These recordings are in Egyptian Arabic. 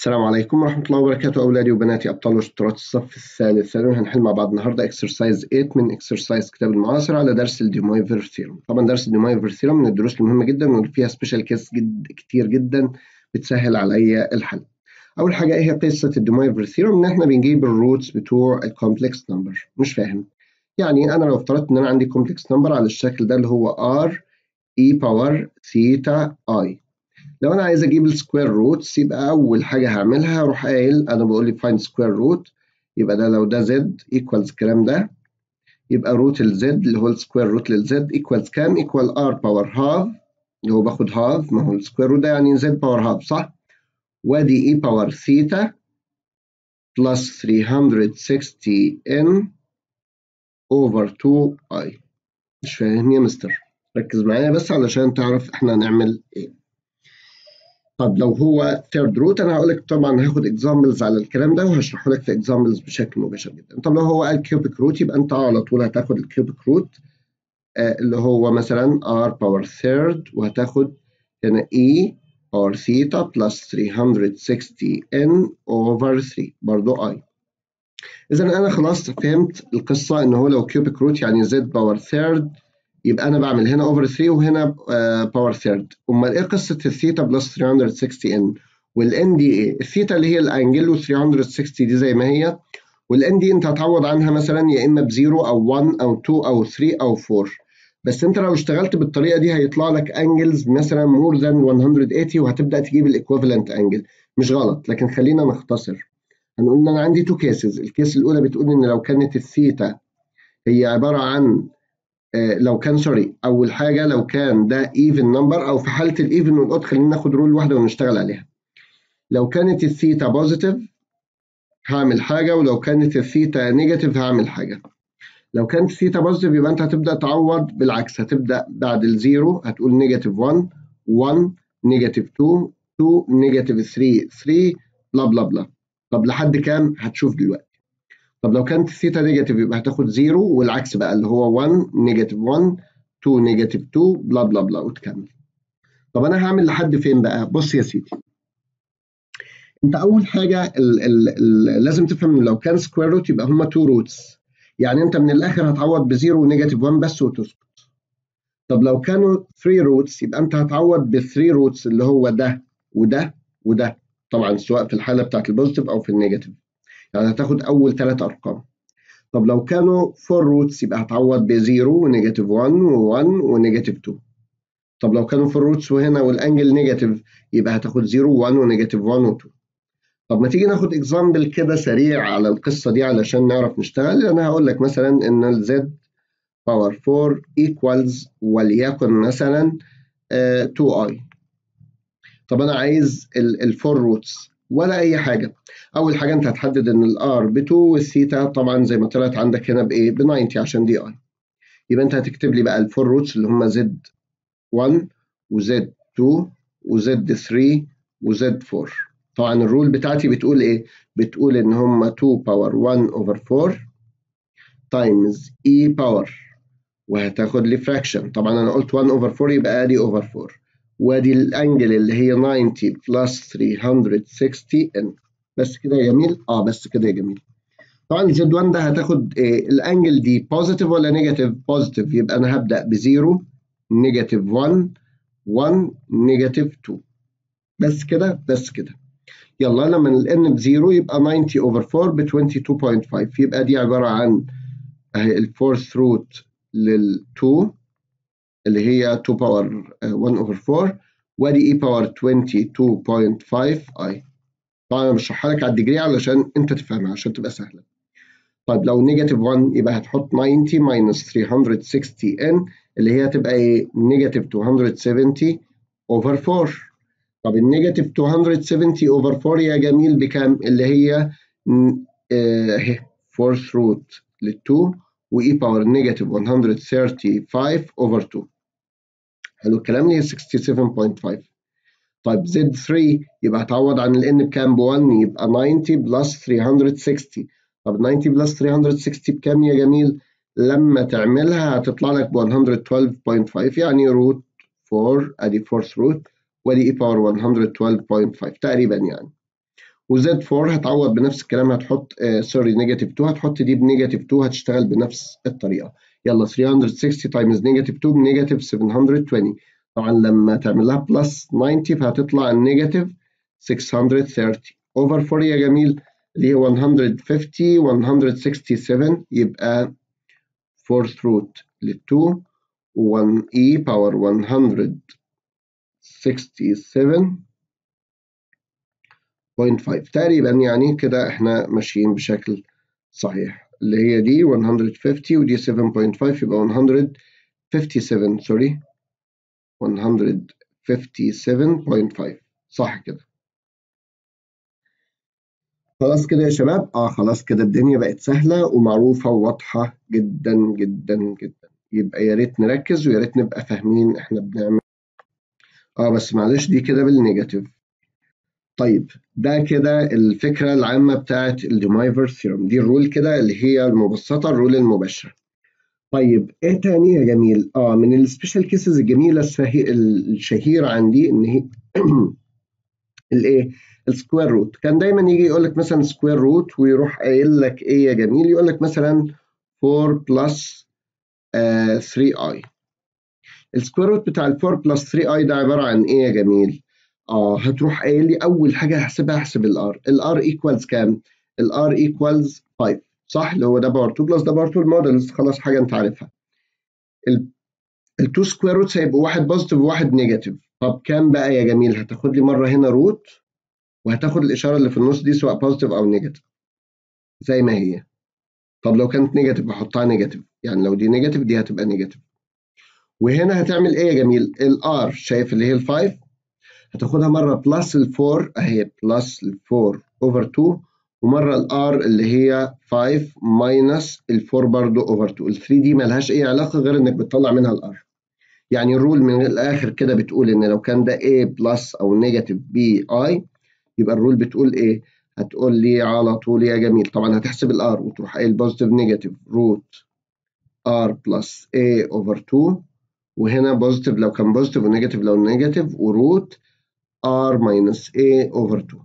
السلام عليكم ورحمة الله وبركاته أولادي وبناتي أبطال وشطرات الصف الثالث ثانوي هنحل مع بعض النهاردة exercise 8 من exercise كتاب المعاصر على درس الديمايفر ثيرم طبعا درس الديمايفر ثيرم من الدروس المهمة جدا واللي فيها سبيشال كيس جد كتير جدا بتسهل عليا الحل أول حاجة إيه هي قصة الديمايفر ثيرم إن إحنا بنجيب الروتس بتوع الكومبلكس نمبر مش فاهم يعني أنا لو افترضت إن أنا عندي كومبلكس نمبر على الشكل ده اللي هو r e باور ثيتا i لو انا عايز اجيب السكوير روتس يبقى اول حاجه هعملها هروح قايل انا بقول لي فايند سكوير روت يبقى ده لو ده زد ايكوالز الكلام ده يبقى روت الزد اللي هو السكوير روت للزد ايكوالز كام ايكوال ار باور هاف اللي هو باخد هاف ما هو السكوير روت ده يعني زد باور هاف صح وادي اي باور ثيتا بلس 360 ان اوفر 2 اي مش فاهم يا مستر ركز معايا بس علشان تعرف احنا هنعمل ايه طب لو هو ثيرد روت انا هقول لك طبعا هاخد اكزامبلز على الكلام ده وهشرحه لك في اكزامبلز بشكل مباشر جدا طب لو هو قال كيوبيك روت يبقى انت على طول هتاخد الكيوبيك روت آه اللي هو مثلا r باور ثيرد وهتاخد هنا e باور ثيتا بلس 360 n اوفر 3 برضه i اذا انا خلاص فهمت القصه ان هو لو كيوبيك روت يعني z باور ثيرد يبقى انا بعمل هنا اوفر 3 وهنا باور ثيرد امال ايه قصه الثيتا بلس 360 ان والان دي ايه الثيتا اللي هي الانجل و 360 دي زي ما هي والان دي انت هتعوض عنها مثلا يا اما بزيرو او 1 او 2 او 3 او 4 بس انت لو اشتغلت بالطريقه دي هيطلع لك انجلز مثلا مور ذان 180 وهتبدا تجيب الايكوفالنت انجل مش غلط لكن خلينا نختصر هنقول ان انا عندي تو كيسز الكيس الاولى بتقول ان لو كانت الثيتا هي عباره عن لو كان سوري اول حاجه لو كان ده ايفن نمبر او في حاله الايفن والاود خلينا ناخد رول واحده ونشتغل عليها لو كانت الثيتا بوزيتيف هعمل حاجه ولو كانت الثيتا نيجاتيف هعمل حاجه لو كانت الثيتا بوزيتيف يبقى انت هتبدا تعوض بالعكس هتبدا بعد الزيرو هتقول نيجاتيف 1 1 نيجاتيف 2 2 نيجاتيف 3 3 بلا بلا بلا طب لحد كام هتشوف دلوقتي طب لو كانت الثيتا نيجاتيف يبقى هتاخد 0 والعكس بقى اللي هو 1 نيجاتيف 1 2 نيجاتيف 2 بلا بلا بلا وتكمل طب انا هعمل لحد فين بقى بص يا سيدي انت اول حاجه ال ال ال لازم تفهم لو كان سكوير روت يبقى هما 2 روتس يعني انت من الاخر هتعوض بزيرو ونيجاتيف 1 بس وتسكت طب لو كانوا 3 روتس يبقى انت هتعوض ب 3 روتس اللي هو ده وده وده طبعا سواء في الحاله بتاعت البوزيتيف او في النيجاتيف يعني هتاخد اول ثلاث ارقام طب لو كانوا 4 روتس يبقى هتعوض ب 0 ونيجاتيف 1 و1 ونيجاتيف 2 طب لو كانوا 4 روتس وهنا والانجل نيجاتيف يبقى هتاخد 0 و1 ونيجاتيف 1 و2 طب ما تيجي ناخد اكزامبل كده سريع على القصه دي علشان نعرف نشتغل انا هقول لك مثلا ان الزد باور 4 ايكوالز وليكن مثلا 2 uh, اي طب انا عايز الفور روتس ولا اي حاجه اول حاجه انت هتحدد ان الار ب 2 والثيتا طبعا زي ما طلعت عندك هنا بايه ب 90 عشان دي اي يبقى انت هتكتب لي بقى الفور روتس اللي هم زد 1 وزد 2 وزد 3 وزد 4 طبعا الرول بتاعتي بتقول ايه بتقول ان هم 2 باور 1 اوفر 4 تايمز اي باور وهتاخد لي فراكشن طبعا انا قلت 1 اوفر 4 يبقى ادي اوفر 4 وادي الانجل اللي هي 90 بلس 360 ان بس كده يا جميل اه بس كده يا جميل طبعا زد 1 ده هتاخد إيه الانجل دي بوزيتيف ولا نيجاتيف بوزيتيف يبقى انا هبدا بزيرو نيجاتيف 1 1 نيجاتيف 2 بس كده بس كده يلا لما الان بزيرو يبقى 90 اوفر 4 ب 22.5 يبقى دي عباره عن الفورث روت لل 2 اللي هي 2 باور 1 اوفر 4 وادي اي باور 22.5 اي طبعا انا بشرحها لك على الديجري علشان انت تفهمها عشان تبقى سهله طيب لو نيجاتيف 1 يبقى هتحط 90 ماينس 360 ان اللي هي هتبقى ايه نيجاتيف 270 اوفر 4 طب النيجاتيف 270 اوفر 4 يا جميل بكام اللي هي اهي فورث روت لل 2 واي باور نيجاتيف 135 اوفر 2 حلو الكلام اللي هي 67.5 طيب زد 3 يبقى هتعوض عن الان بكام ب 1 يبقى 90 بلس 360 طب 90 بلس 360 بكام يا جميل لما تعملها هتطلع لك ب 112.5 يعني روت 4 ادي فورث روت ودي اي باور 112.5 تقريبا يعني وزد 4 هتعوض بنفس الكلام هتحط آه سوري نيجاتيف 2 هتحط دي بنيجاتيف 2 هتشتغل بنفس الطريقه يلا 360 تايمز نيجاتيف 2 بنيجاتيف 720 طبعا لما تعمل لها بلس 90 فهتطلع النيجاتيف 630 اوفر 4 يا جميل اللي هي 150 167 يبقى 4 روت لل 2 1 e باور 167.5 تقريبا يعني كده احنا ماشيين بشكل صحيح اللي هي دي 150 ودي 7.5 يبقى 157 سوري 157.5 صح كده خلاص كده يا شباب اه خلاص كده الدنيا بقت سهلة ومعروفة وواضحة جدا جدا جدا يبقى يا ريت نركز ويا ريت نبقى فاهمين احنا بنعمل اه بس معلش دي كده بالنيجاتيف طيب ده كده الفكرة العامة بتاعت الديمايفر ثيرم دي الرول كده اللي هي المبسطة الرول المباشرة طيب ايه تاني يا جميل اه من السبيشال كيسز الجميلة الشهيرة عندي ان هي الايه السكوير روت كان دايما يجي يقول لك مثلا سكوير روت ويروح قايل لك ايه يا جميل يقول لك مثلا 4 بلس 3 اي السكوير روت بتاع ال 4 بلس 3 اي ده عباره عن ايه يا جميل اه هتروح قايل لي اول حاجه هحسبها احسب الار الار ايكوالز كام الار ايكوالز 5 صح اللي هو ده باور 2 بلس ده باور 2 المودلز خلاص حاجه انت عارفها التو سكوير روتس هيبقوا واحد بوزيتيف وواحد نيجاتيف طب كام بقى يا جميل هتاخد لي مره هنا روت وهتاخد الاشاره اللي في النص دي سواء بوزيتيف او نيجاتيف زي ما هي طب لو كانت نيجاتيف بحطها نيجاتيف يعني لو دي نيجاتيف دي هتبقى نيجاتيف وهنا هتعمل ايه يا جميل الار شايف اللي هي ال5 هتاخدها مره بلس ال4 اهي بلس ال4 اوفر 2 ومره الار اللي هي 5 ماينس ال4 برضو اوفر 2 ال3 دي مالهاش اي علاقه غير انك بتطلع منها الار يعني الرول من الاخر كده بتقول ان لو كان ده a بلس او نيجاتيف بي اي يبقى الرول بتقول ايه هتقول لي على طول يا جميل طبعا هتحسب الار وتروح قايل بوزيتيف نيجاتيف روت ار بلس a اوفر 2 وهنا بوزيتيف لو كان بوزيتيف ونيجاتيف لو نيجاتيف وروت r ماينس a اوفر 2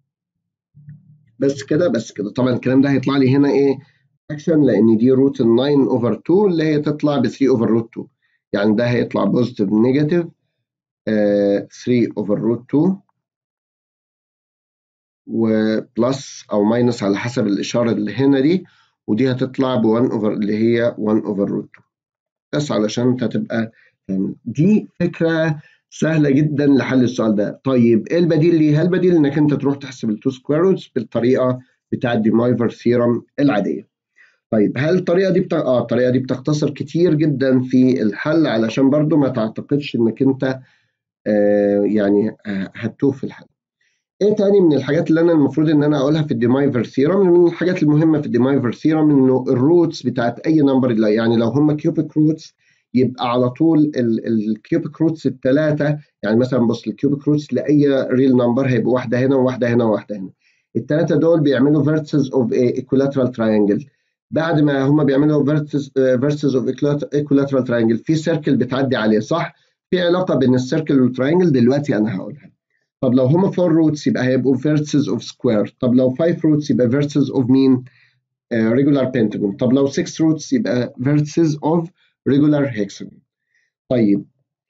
بس كده بس كده طبعا الكلام ده هيطلع لي هنا ايه اكشن لان دي روت 9 اوفر 2 اللي هي تطلع ب 3 اوفر روت 2 يعني ده هيطلع بوزيتيف نيجاتيف 3 اوفر روت 2 وبلس او ماينس على حسب الاشاره اللي هنا دي ودي هتطلع ب 1 اوفر اللي هي 1 اوفر روت 2 بس علشان انت تبقى فاهم دي فكره سهله جدا لحل السؤال ده طيب ايه البديل ليها البديل انك انت تروح تحسب التو سكوير روتس بالطريقه بتاعه ديمايفر ثيرم العاديه طيب هل الطريقه دي بتا... اه الطريقه دي بتختصر كتير جدا في الحل علشان برضو ما تعتقدش انك انت آه يعني آه هتوه في الحل ايه تاني من الحاجات اللي انا المفروض ان انا اقولها في الديمايفر ثيرم من الحاجات المهمه في الديمايفر ثيرم انه الروتس بتاعت اي نمبر يعني لو هم كيوبيك روتس يبقى على طول الكيوبيك روتس الثلاثه يعني مثلا بص الكيوبيك روتس لاي ريل نمبر هيبقى واحده هنا وواحده هنا وواحده هنا الثلاثه دول بيعملوا فيرتسز اوف ايكولاترال تراينجل بعد ما هم بيعملوا فيرتسز اوف ايكولاترال تراينجل في سيركل بتعدي عليه صح في علاقه بين السيركل والتراينجل دلوقتي انا هقولها طب لو هما 4 روتس يبقى هيبقوا فيرتسز اوف سكوير طب لو 5 روتس يبقى فيرتسز اوف مين ريجولار بنتاجون طب لو 6 روتس يبقى فيرتسز اوف ريجولار هيكساجون طيب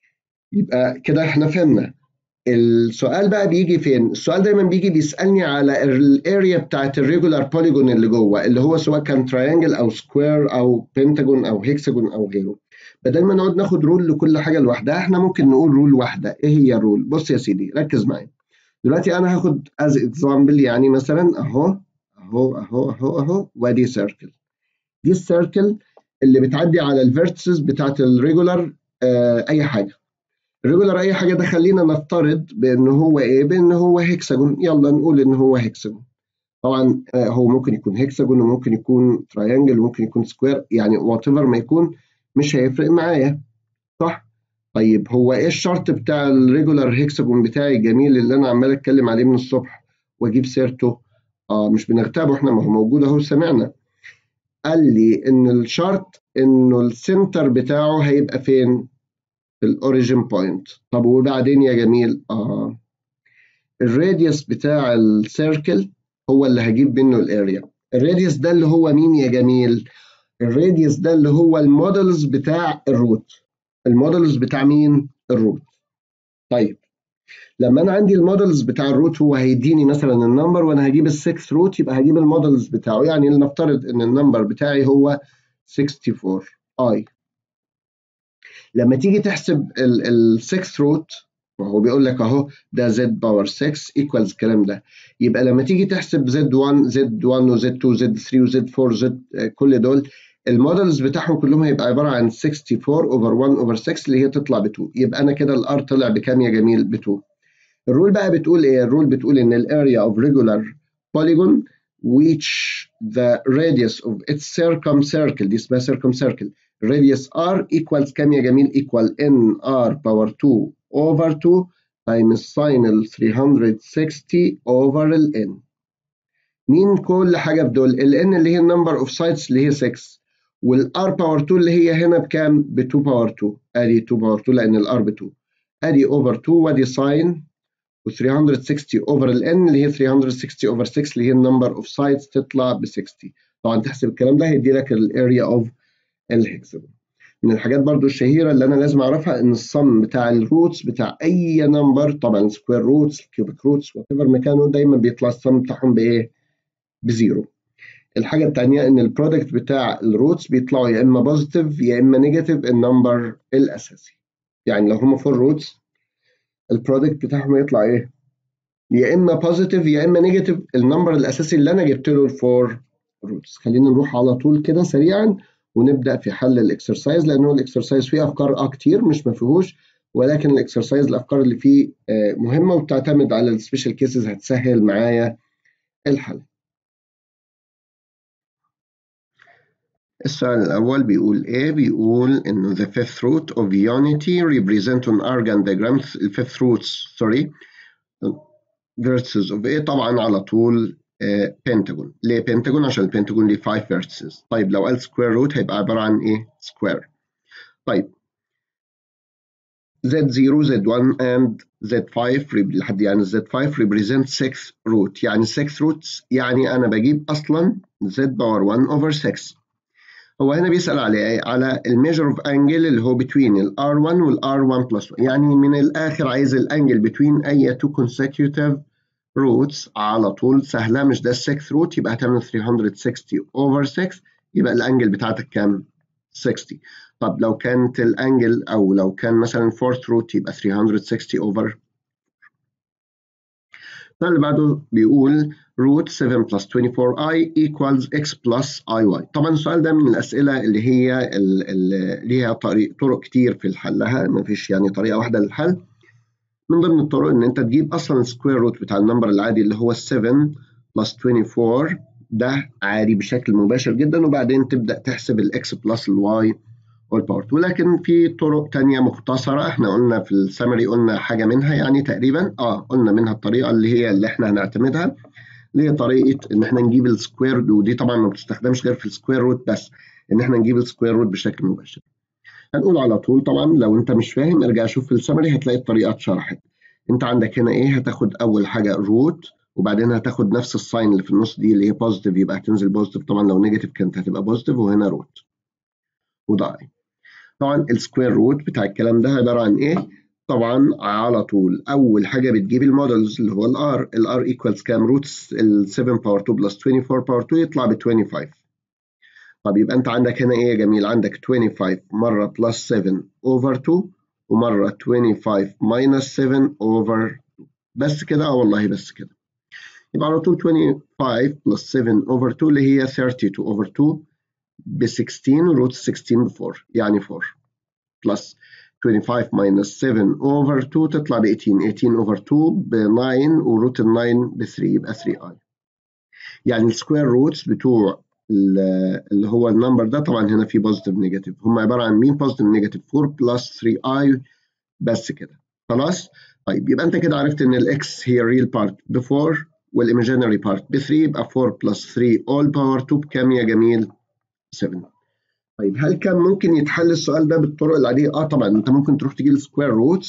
يبقى كده احنا فهمنا السؤال بقى بيجي فين السؤال دايما بيجي بيسالني على الاريا بتاعت الريجولار بوليجون اللي جوه اللي هو سواء كان تراينجل او سكوير او بنتاجون او هيكساجون او غيره بدل ما نقعد ناخد رول لكل حاجه لوحدها احنا ممكن نقول رول واحده ايه هي الرول بص يا سيدي ركز معايا دلوقتي انا هاخد از اكزامبل يعني مثلا اهو اهو اهو اهو اهو وادي سيركل دي السيركل اللي بتعدي على الفيرتسز بتاعت الريجولار آه اي حاجه الريجولار اي حاجه ده خلينا نفترض بان هو ايه بان هو هيكساجون يلا نقول ان هو هيكساجون طبعا آه هو ممكن يكون هيكساجون وممكن يكون تراينجل وممكن يكون سكوير يعني وات ما يكون مش هيفرق معايا صح طيب هو ايه الشرط بتاع الريجولار هيكساجون بتاعي الجميل اللي انا عمال اتكلم عليه من الصبح واجيب سيرته اه مش بنغتابه احنا ما هو موجود اهو سمعنا قال لي ان الشرط انه السنتر بتاعه هيبقى فين في الاوريجين بوينت طب وبعدين يا جميل اه الراديوس بتاع السيركل هو اللي هجيب منه الاريا الراديوس ده اللي هو مين يا جميل الراديوس ده اللي هو المودلز بتاع الروت المودلز بتاع مين الروت طيب لما انا عندي المودلز بتاع الروت هو هيديني مثلا النمبر وانا هجيب السكس روت يبقى هجيب المودلز بتاعه يعني لنفترض ان النمبر بتاعي هو 64 اي لما تيجي تحسب ال6 روت وهو بيقول لك اهو ده زد باور 6 ايكوالز الكلام ده يبقى لما تيجي تحسب زد 1 زد 1 وزد 2 زد 3 وزد 4 زد كل دول المودلز بتاعهم كلهم هيبقى عباره عن 64 اوفر 1 اوفر 6 اللي هي تطلع ب 2 يبقى انا كده الار طلع بكام يا جميل ب 2 الرول بقى بتقول ايه الرول بتقول ان الاريا اوف regular polygon which the radius of its circumcircle دي اسمها circumcircle radius r equals كام يا جميل equal n r power 2 over 2 times sin ال 360 over ال n مين كل حاجة في دول ال n اللي هي النمبر اوف sides اللي هي 6 وال r power 2 اللي هي هنا بكام ب 2 power 2 ادي 2 power 2 لان ال r ب 2 ادي over 2 وادي sin و 360 over ال n اللي هي 360 over 6 اللي هي النمبر اوف sides تطلع ب 60 طبعا تحسب الكلام ده هيدي لك الاريا اوف الهكسجون من الحاجات برضو الشهيرة اللي أنا لازم أعرفها إن الصم بتاع الروتس بتاع أي نمبر طبعا سكوير روتس كيوبيك روتس وات ايفر مكانه دايما بيطلع الصم بتاعهم بإيه؟ بزيرو. الحاجة التانية إن البرودكت بتاع الروتس بيطلعوا يا إما بوزيتيف يا إما نيجاتيف النمبر الأساسي. يعني لو هم فور روتس البرودكت بتاعهم يطلع إيه؟ يا إما بوزيتيف يا إما نيجاتيف النمبر الأساسي اللي أنا جبت له الفور روتس. خلينا نروح على طول كده سريعا ونبدا في حل الاكسرسايز لانه الاكسرسايز فيه افكار اه كتير مش ما فيهوش ولكن الاكسرسايز الافكار اللي فيه مهمه وبتعتمد على السبيشال كيسز هتسهل معايا الحل. السؤال الأول بيقول إيه؟ بيقول إنه the fifth root of unity represent on argon diagram the fifth roots sorry vertices of إيه؟ طبعا على طول بنتاجون ليه بنتاجون عشان البنتاجون ليه 5 فيرتسز طيب لو قال سكوير روت هيبقى عباره عن ايه سكوير طيب Z0 Z1 and Z5 لحد يعني Z5 represent 6 root يعني 6 roots يعني انا بجيب اصلا Z باور 1 over 6 هو هنا بيسأل على ايه؟ على الميجر اوف انجل اللي هو بتوين ال R1 وال R1 plus 1 يعني من الاخر عايز الانجل بتوين اي two consecutive روتس على طول سهلة مش ده السكس روت يبقى هتعمل 360 over 6 يبقى الانجل بتاعتك كام؟ 60 طب لو كانت الانجل او لو كان مثلا fourth روت يبقى 360 over السؤال اللي بعده بيقول root 7 plus 24i equals x plus iy طبعا السؤال ده من الاسئله اللي هي اللي ليها طريق طرق كتير في حلها ما فيش يعني طريقه واحده للحل من ضمن الطرق ان انت تجيب اصلا السكوير روت بتاع النمبر العادي اللي هو 7 بلس 24 ده عادي بشكل مباشر جدا وبعدين تبدا تحسب الاكس بلس الواي والباور ولكن في طرق تانية مختصرة احنا قلنا في السمري قلنا حاجة منها يعني تقريبا اه قلنا منها الطريقة اللي هي اللي احنا هنعتمدها اللي هي طريقة ان احنا نجيب السكوير ودي طبعا ما بتستخدمش غير في السكوير روت بس ان احنا نجيب السكوير روت بشكل مباشر هنقول على طول طبعا لو انت مش فاهم ارجع شوف في السمري هتلاقي الطريقه اتشرحت انت عندك هنا ايه هتاخد اول حاجه روت وبعدين هتاخد نفس الساين اللي في النص دي اللي هي بوزيتيف يبقى هتنزل بوزيتيف طبعا لو نيجاتيف كانت هتبقى بوزيتيف وهنا روت وده اي طبعا السكوير روت بتاع الكلام ده عباره عن ايه طبعا على طول اول حاجه بتجيب المودلز اللي هو الار الار ايكوالز كام روت ال 7 باور 2 بلس 24 باور 2 يطلع ب 25 طب يبقى انت عندك هنا ايه يا جميل عندك 25 مره بلس 7 اوفر 2 ومره 25 ماينس 7 اوفر بس كده اه والله بس كده يبقى على طول 25 بلس 7 اوفر 2 اللي هي 32 اوفر 2 ب 16 روت 16 ب 4 يعني 4 بلس 25 minus 7 over 2 تطلع ب 18 18 over 2 ب 9 وروت ال 9 ب 3 يبقى 3i يعني السكوير روتس بتوع اللي هو النمبر ده طبعا هنا في بوزيتيف نيجاتيف هم عباره عن مين بوزيتيف نيجاتيف 4 بلس 3i بس كده خلاص طيب يبقى انت كده عرفت ان الاكس هي الريل بارت ب 4 والايماجينري بارت ب 3 يبقى 4 بلس 3 all باور 2 بكام يا جميل 7 طيب هل كان ممكن يتحل السؤال ده بالطرق العاديه اه طبعا انت ممكن تروح تجيب السكوير روتس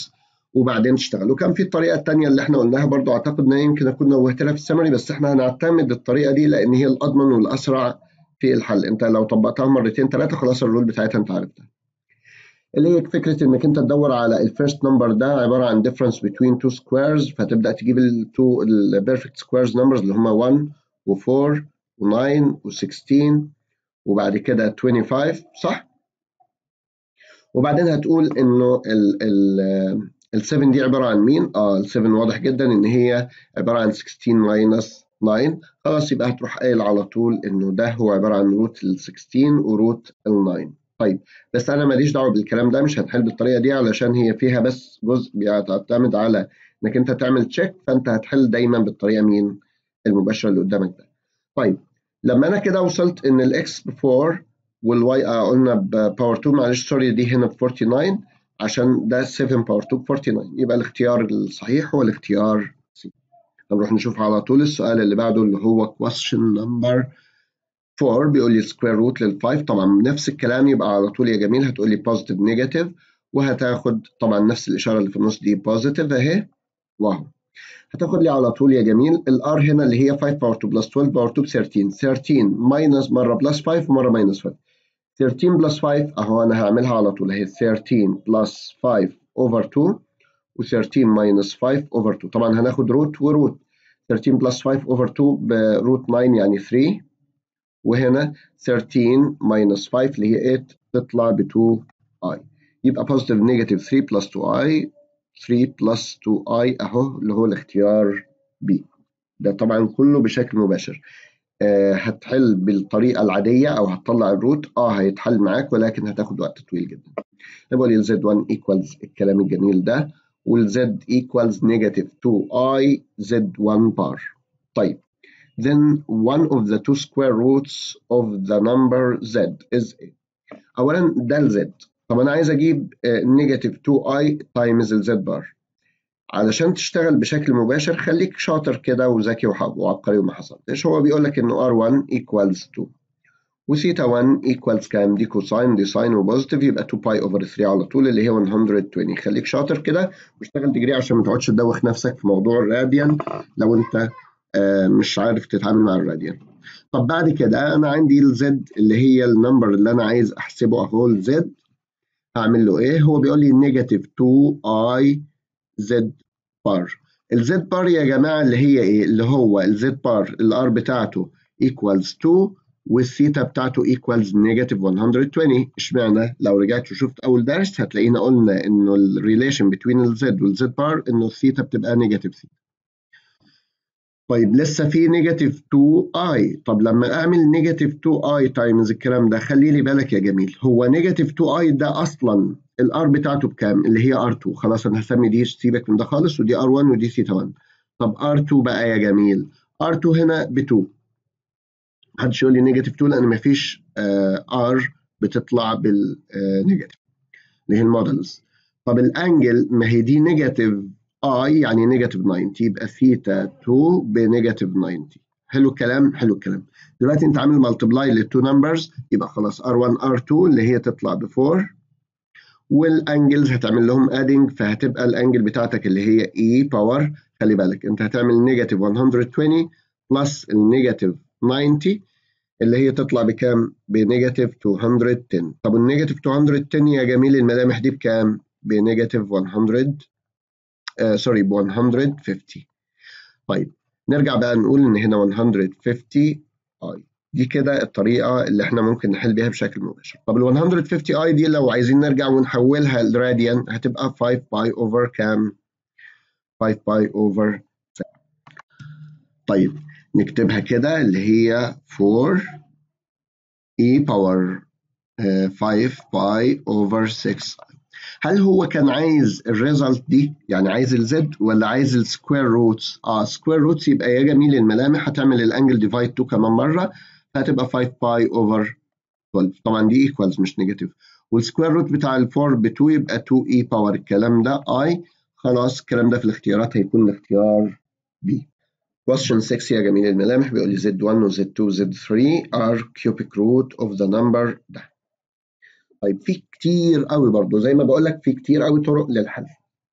وبعدين تشتغل وكان في الطريقه الثانيه اللي احنا قلناها برضو اعتقد ان يمكن اكون نوهت لها في السمري بس احنا هنعتمد الطريقه دي لان هي الاضمن والاسرع في الحل انت لو طبقتها مرتين ثلاثه خلاص الرول بتاعتها انت عرفتها اللي هي فكره انك انت تدور على الفيرست نمبر ده عباره عن difference between two squares فتبدا تجيب التو البيرفكت سكويرز نمبرز اللي هم 1 و4 و9 و16 وبعد كده 25 صح؟ وبعدين هتقول انه ال ال ال 7 دي عباره عن مين؟ اه ال 7 واضح جدا ان هي عباره عن 16 ماينس 9 خلاص يبقى هتروح قايل على طول انه ده هو عباره عن روت ال 16 وروت ال 9 طيب بس انا ماليش دعوه بالكلام ده مش هنحل بالطريقه دي علشان هي فيها بس جزء بيعتمد على انك انت تعمل تشيك فانت هتحل دايما بالطريقه مين؟ المباشره اللي قدامك ده. طيب لما انا كده وصلت ان الاكس ب 4 والواي آه قلنا بباور 2 معلش سوري دي هنا ب 49 عشان ده 7 باور 2 ب 49 يبقى الاختيار الصحيح هو الاختيار سي هنروح نشوف على طول السؤال اللي بعده اللي هو question number 4 بيقول لي سكوير روت لل 5 طبعا نفس الكلام يبقى على طول يا جميل هتقول لي بوزيتيف نيجاتيف وهتاخد طبعا نفس الاشاره اللي في النص دي بوزيتيف اهي واو هتاخد لي على طول يا جميل الار هنا اللي هي 5 باور 2 بلس 12 باور 2 ب 13 13 ماينس مره بلس 5 ومره ماينس 5 13 بلس 5 اهو انا هعملها على طول اهي 13 بلس 5 اوفر 2 و13 ماينس 5 اوفر 2 طبعا هناخد روت وروت 13 بلس 5 اوفر 2 بروت 9 يعني 3 وهنا 13 ماينس 5 اللي هي 8 تطلع ب 2 اي يبقى بوزيتيف نيجاتيف 3 بلس 2 اي 3 بلس 2 اي اهو اللي هو الاختيار بي ده طبعا كله بشكل مباشر آه هتحل بالطريقه العاديه او هتطلع الروت اه هيتحل معاك ولكن هتاخد وقت طويل جدا يبقى لي زد 1 ايكوالز الكلام الجميل ده والزد ايكوالز نيجاتيف 2 اي زد 1 بار طيب then one of the two square roots of the number z is a اولا ده الزد طب انا عايز اجيب نيجاتيف 2i تايمز الزد بار علشان تشتغل بشكل مباشر خليك شاطر كده وذكي وعبقري وما حصلتش هو بيقول لك انه r1 equals 2 وثيتا 1 equals كام دي كوساين دي ساين وبوزيتيف يبقى 2 باي اوفر 3 على طول اللي هي 120 خليك شاطر كده واشتغل ديجري عشان ما تقعدش تدوخ نفسك في موضوع الراديان لو انت آه مش عارف تتعامل مع الراديان طب بعد كده انا عندي الزد اللي هي النمبر اللي انا عايز احسبه اهو الزد هعمل له ايه هو بيقول لي نيجاتيف 2 اي زد بار الزد بار يا جماعه اللي هي ايه اللي هو الزد بار الار بتاعته ايكوالز 2 والثيتا بتاعته ايكوالز نيجاتيف 120 اشمعنى لو رجعت وشفت اول درس هتلاقينا قلنا انه الريليشن بين الزد والزد بار انه الثيتا بتبقى نيجاتيف ثيتا طيب لسه في نيجاتيف 2 اي طب لما اعمل نيجاتيف 2 اي تايمز الكلام ده خلي لي بالك يا جميل هو نيجاتيف 2 اي ده اصلا الار بتاعته بكام اللي هي ار 2 خلاص انا هسمي دي سيبك من ده خالص ودي ار 1 ودي ثيتا 1 طب ار 2 بقى يا جميل ار 2 هنا ب 2 محدش يقول لي نيجاتيف 2 لان مفيش ار بتطلع بالنيجاتيف اللي هي المودلز طب الانجل ما هي دي نيجاتيف اي يعني نيجاتيف 90 يبقى ثيتا 2 بنيجاتيف 90 حلو الكلام حلو الكلام دلوقتي انت عامل مالتبلاي للتو نمبرز يبقى خلاص R1 R2 اللي هي تطلع ب 4 والانجلز هتعمل لهم ادنج فهتبقى الانجل بتاعتك اللي هي اي باور خلي بالك انت هتعمل نيجاتيف 120 بلس النيجاتيف 90 اللي هي تطلع بكام؟ بنيجاتيف 210 طب النيجاتيف 210 يا جميل الملامح دي بكام؟ بنيجاتيف 100 آه سوري ب 150 طيب نرجع بقى نقول ان هنا 150 اي دي كده الطريقه اللي احنا ممكن نحل بيها بشكل مباشر طب ال 150 اي دي لو عايزين نرجع ونحولها لراديان هتبقى 5 باي اوفر كام 5 باي اوفر طيب نكتبها كده اللي هي 4 e باور 5 باي اوفر 6 هل هو كان عايز الريزلت دي يعني عايز الزد ولا عايز السكوير روتس اه سكوير روتس يبقى يا جميل الملامح هتعمل الانجل ديفايد 2 كمان مره فهتبقى 5 باي اوفر 12 طبعا دي ايكوالز مش نيجاتيف والسكوير روت بتاع ال 4 ب 2 يبقى 2 اي باور الكلام ده اي خلاص الكلام ده في الاختيارات هيكون الاختيار بي Question 6 يا جميل الملامح بيقول لي Z1 و Z2 و Z3 are cubic root of the number ده طيب في كتير قوي برضو زي ما بقول لك في كتير قوي طرق للحل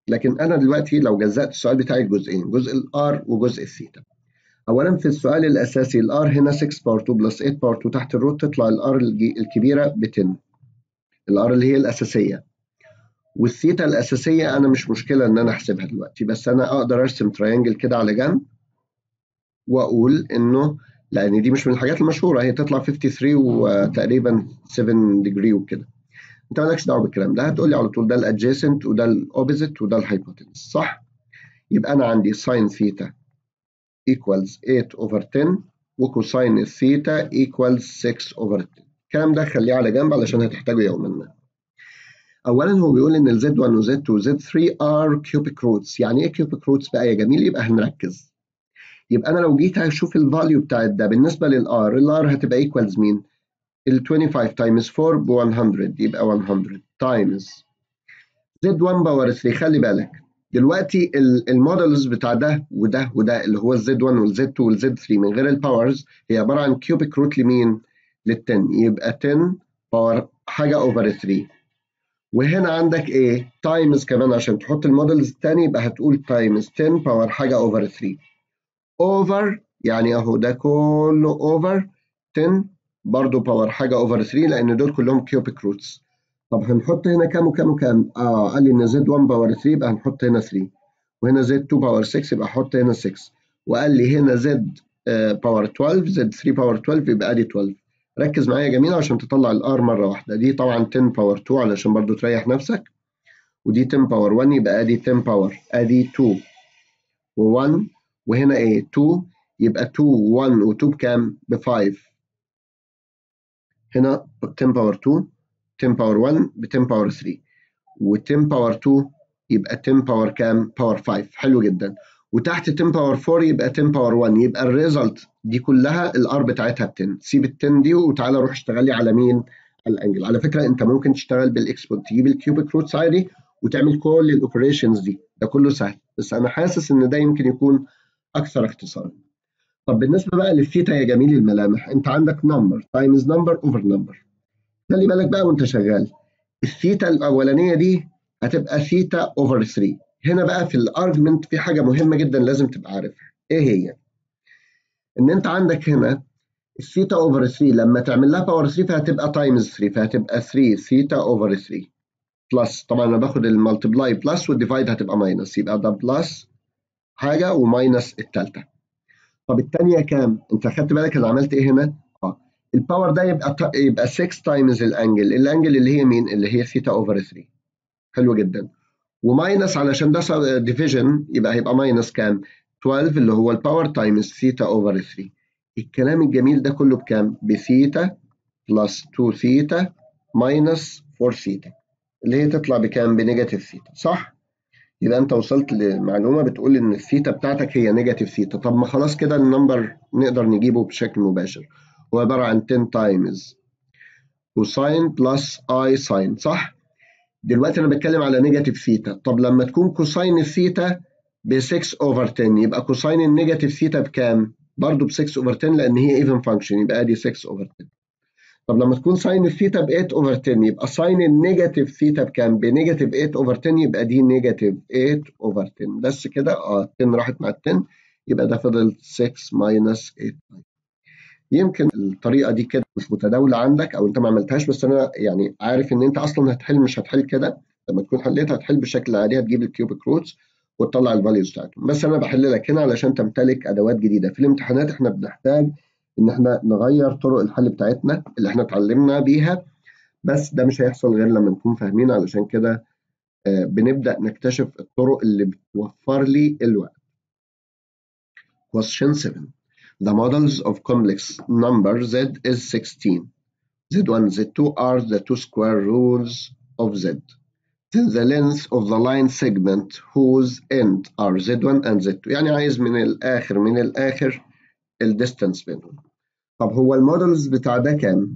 لكن انا دلوقتي لو جزأت السؤال بتاعي لجزئين جزء الار وجزء الثيتا اولا في السؤال الاساسي الار هنا 6 باور 2 بلس 8 باور 2 تحت الروت تطلع الار الكبيره ب 10 الار اللي هي الاساسيه والثيتا الاساسيه انا مش مشكله ان انا احسبها دلوقتي بس انا اقدر ارسم تريانجل كده على جنب واقول انه لان دي مش من الحاجات المشهوره هي تطلع 53 وتقريبا 7 ديجري وكده انت مالكش دعوه بالكلام ده هتقول لي على طول ده الادجيسنت وده الاوبزيت وده الهايبوتنس صح يبقى انا عندي ساين ثيتا equals 8 over 10 وكوساين الثيتا equals 6 over 10 الكلام ده خليه على جنب علشان هتحتاجه يوما ما اولا هو بيقول ان الزد 1 وزد 2 وزد 3 ار كيوبيك روتس يعني ايه كيوبيك روتس بقى يا جميل يبقى هنركز يبقى انا لو جيت اشوف الفاليو بتاعت ده بالنسبه للار الار هتبقى ايكوالز مين ال 25 تايمز 4 ب 100 يبقى 100 تايمز زد 1 باور 3 خلي بالك دلوقتي المودلز بتاع ده وده وده اللي هو الزد 1 والزد 2 والزد 3 من غير الباورز هي عباره عن كيوبيك روت لمين؟ لل 10 يبقى 10 باور حاجه اوفر 3 وهنا عندك ايه؟ تايمز كمان عشان تحط المودلز الثاني يبقى هتقول تايمز 10 باور حاجه اوفر 3 اوفر يعني اهو ده كله اوفر 10 برضه باور حاجه اوفر 3 لان دول كلهم كيوبيك روتس طب هنحط هنا كام وكام وكام؟ اه قال لي ان زد 1 باور 3 يبقى هنحط هنا 3 وهنا زد 2 باور 6 يبقى احط هنا 6 وقال لي هنا زد باور 12 زد 3 باور 12 يبقى ادي 12 ركز معايا يا جميل عشان تطلع الار مره واحده دي طبعا 10 باور 2 علشان برضو تريح نفسك ودي 10 باور 1 يبقى ادي 10 باور ادي 2 و1 وهنا ايه 2 يبقى 2 1 و2 بكام؟ ب 5 هنا 10 باور 2 10 باور 1 ب 10 باور 3 و10 باور 2 يبقى 10 باور كام؟ باور 5 حلو جدا وتحت 10 باور 4 يبقى 10 باور 1 يبقى الريزلت دي كلها الار بتاعتها ب 10 سيب ال 10 دي وتعالى روح اشتغل لي على مين؟ على الانجل على فكره انت ممكن تشتغل بالاكسبورت تجيب الكيوبيك روتس عادي وتعمل كل الاوبريشنز دي ده كله سهل بس انا حاسس ان ده يمكن يكون اكثر اختصارا طب بالنسبه بقى للثيتا يا جميل الملامح انت عندك نمبر تايمز نمبر اوفر نمبر خلي بالك بقى وانت شغال الثيتا الاولانيه دي هتبقى ثيتا اوفر 3 هنا بقى في الارجمنت في حاجه مهمه جدا لازم تبقى عارفها ايه هي ان انت عندك هنا الثيتا اوفر 3 لما تعمل لها باور 3 فهتبقى تايمز 3 فهتبقى 3 ثيتا اوفر 3 بلس طبعا انا باخد المالتبلاي بلس والديفايد هتبقى ماينس يبقى ده بلس حاجه وماينس الثالثه طب الثانيه كام انت خدت بالك انا عملت ايه هنا اه الباور ده يبقى يبقى 6 تايمز الانجل الانجل اللي هي مين اللي هي ثيتا اوفر 3 حلو جدا وماينس علشان ده ديفيجن يبقى هيبقى ماينس كام 12 اللي هو الباور تايمز ثيتا اوفر 3 الكلام الجميل ده كله بكام بثيتا بلس 2 ثيتا ماينس 4 ثيتا اللي هي تطلع بكام بنيجاتيف ثيتا صح يبقى انت وصلت لمعلومه بتقول ان الثيتا بتاعتك هي نيجاتيف ثيتا طب ما خلاص كده النمبر نقدر نجيبه بشكل مباشر هو عباره عن 10 تايمز كوساين بلس اي ساين صح دلوقتي انا بتكلم على نيجاتيف ثيتا طب لما تكون كوساين الثيتا ب 6 اوفر 10 يبقى كوساين النيجاتيف ثيتا بكام برضه ب 6 اوفر 10 لان هي ايفن فانكشن يبقى ادي 6 اوفر 10 طب لما تكون ساين الثيتا ب 8 اوفر 10 يبقى ساين النيجاتيف ثيتا بكام؟ بنيجاتيف 8 اوفر 10 يبقى دي نيجاتيف 8 اوفر 10 بس كده اه 10 راحت مع ال 10 يبقى ده فضل 6 ماينس 8 يمكن الطريقه دي كده مش متداوله عندك او انت ما عملتهاش بس انا يعني عارف ان انت اصلا هتحل مش هتحل كده لما تكون حليتها هتحل بشكل عادي هتجيب الكيوبيك روتس وتطلع الفاليوز بتاعتهم بس انا بحل لك هنا علشان تمتلك ادوات جديده في الامتحانات احنا بنحتاج ان احنا نغير طرق الحل بتاعتنا اللي احنا اتعلمنا بيها بس ده مش هيحصل غير لما نكون فاهمين علشان كده بنبدا نكتشف الطرق اللي بتوفر لي الوقت. Question 7 The models of complex number z is 16. z1 z2 are the two square roots of z. Then the length of the line segment whose end are z1 and z2 يعني عايز من الآخر من الآخر الديستانس بينهم. طب هو المودلز بتاع ده كام؟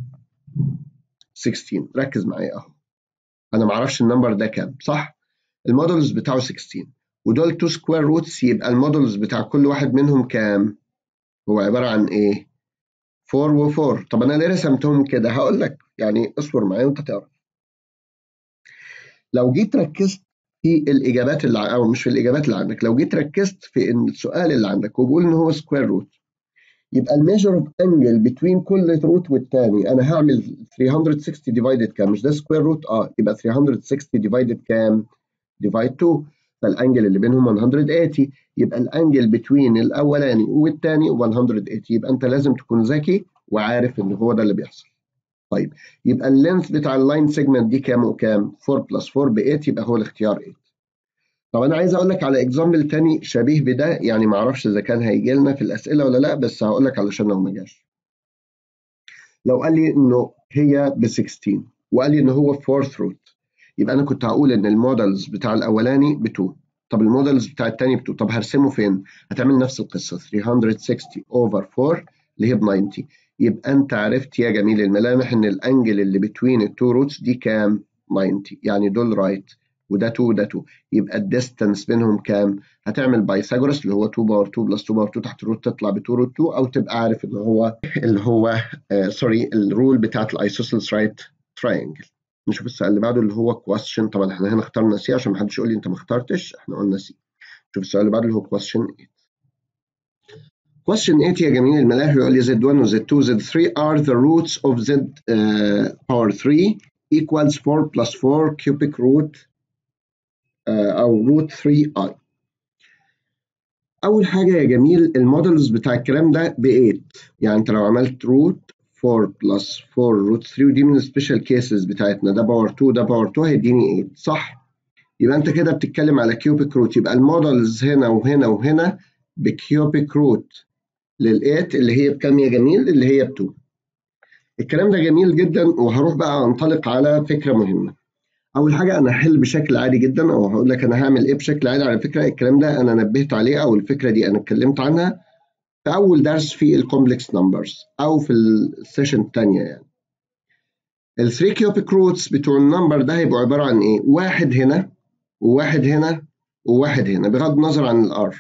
16 ركز معايا اهو. انا ما اعرفش النمبر ده كام صح؟ المودلز بتاعه 16 ودول تو سكوير روتس يبقى المودلز بتاع كل واحد منهم كام؟ هو عباره عن ايه؟ 4 و4 طب انا ليه رسمتهم كده؟ هقول لك يعني اصبر معايا وانت تعرف. لو جيت ركزت في الاجابات اللي او مش في الاجابات اللي عندك لو جيت ركزت في ان السؤال اللي عندك وبقول ان هو سكوير روت يبقى الميجر اوف انجل بتوين كل روت والتاني انا هعمل 360 ديفايدد كام مش ده سكوير روت اه يبقى 360 ديفايدد كام ديفايد 2 فالانجل اللي بينهم 180 يبقى الانجل بتوين الاولاني والتاني 180 يبقى انت لازم تكون ذكي وعارف ان هو ده اللي بيحصل طيب يبقى اللينث بتاع اللاين سيجمنت دي كام وكام 4 بلس 4 ب 8 يبقى هو الاختيار 8 طب انا عايز اقول لك على اكزامبل تاني شبيه بده يعني ما اعرفش اذا كان هيجي لنا في الاسئله ولا لا بس هقول لك علشان لو ما جاش لو قال لي انه هي ب 16 وقال لي ان هو فورث روت يبقى انا كنت هقول ان المودلز بتاع الاولاني ب 2 طب المودلز بتاع الثاني ب 2 طب هرسمه فين هتعمل نفس القصه 360 اوفر 4 اللي هي ب 90 يبقى انت عرفت يا جميل الملامح ان الانجل اللي بتوين التو روتس دي كام 90 يعني دول رايت right. وده 2 وده 2 يبقى الديستانس بينهم كام؟ هتعمل بايثاغورس اللي هو 2 باور 2 بلس 2 باور 2 تحت الروت تطلع ب 2 روت 2 او تبقى عارف اللي هو اللي هو آه سوري الرول بتاعت الايسوسيلس رايت تراينجل نشوف السؤال اللي بعده اللي هو كويستشن طبعا احنا هنا اخترنا سي عشان ما حدش يقول لي انت ما اخترتش احنا قلنا سي شوف السؤال اللي بعده اللي هو كويستشن 8 Question 8 يا جميل الملاهي يقول لي Z1 و Z2 و Z3 are the roots of Z uh, power 3 equals 4 plus 4 cubic root او روت 3 اي اول حاجه يا جميل المودلز بتاع الكلام ده ب 8 يعني انت لو عملت روت 4 بلس 4 روت 3 ودي من السبيشال كيسز بتاعتنا ده باور 2 ده باور 2 هيديني 8 صح يبقى انت كده بتتكلم على كيوبيك روت يبقى المودلز هنا وهنا وهنا بكيوبيك روت لل8 اللي هي بكام يا جميل اللي هي ب 2 الكلام ده جميل جدا وهروح بقى انطلق على فكره مهمه اول حاجه انا هحل بشكل عادي جدا او هقول لك انا هعمل ايه بشكل عادي على فكره الكلام ده انا نبهت عليه او الفكره دي انا اتكلمت عنها في اول درس في الكومبلكس نمبرز او في السيشن الثانيه يعني ال 3 كيوبيك روتس بتوع النمبر ده هيبقوا عباره عن ايه واحد هنا وواحد هنا وواحد هنا بغض النظر عن الار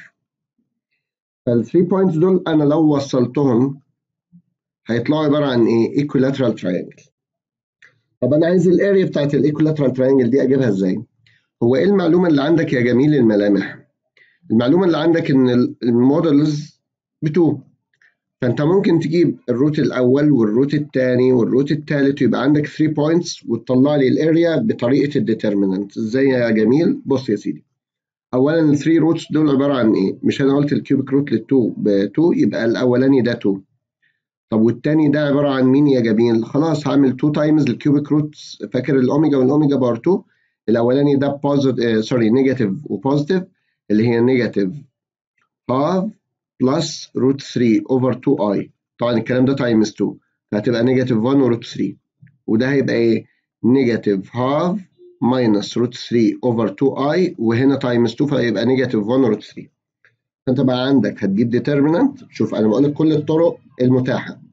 فال 3 بوينتس دول انا لو وصلتهم هيطلعوا عباره عن ايه ايكولاترال تراينجل طب انا عايز الاريا بتاعت الايكولاترال تراينجل دي اجيبها ازاي هو ايه المعلومه اللي عندك يا جميل الملامح المعلومه اللي عندك ان المودلز بتو فانت ممكن تجيب الروت الاول والروت الثاني والروت الثالث ويبقى عندك 3 بوينتس وتطلع لي الاريا بطريقه الديترمينانت ازاي يا جميل بص يا سيدي اولا ال 3 روتس دول عباره عن ايه مش انا قلت الكيوبيك روت لل 2 ب 2 يبقى الاولاني ده 2 طب والتاني ده عبارة عن مين يا جميل؟ خلاص هعمل 2 تايمز الكيوبيك روتس فاكر الأوميجا والأوميجا باور 2 الأولاني ده بوزيتيف سوري نيجاتيف وبوزيتيف اللي هي نيجاتيف هاف بلس روت 3 اوفر 2 اي طبعا الكلام ده تايمز 2 فهتبقى نيجاتيف 1 وروت 3 وده هيبقى ايه؟ نيجاتيف هاف ماينس روت 3 اوفر 2 اي وهنا تايمز 2 فهيبقى نيجاتيف 1 روت 3 فانت بقى عندك هتجيب ديترمينانت شوف انا بقول لك كل الطرق المتاحه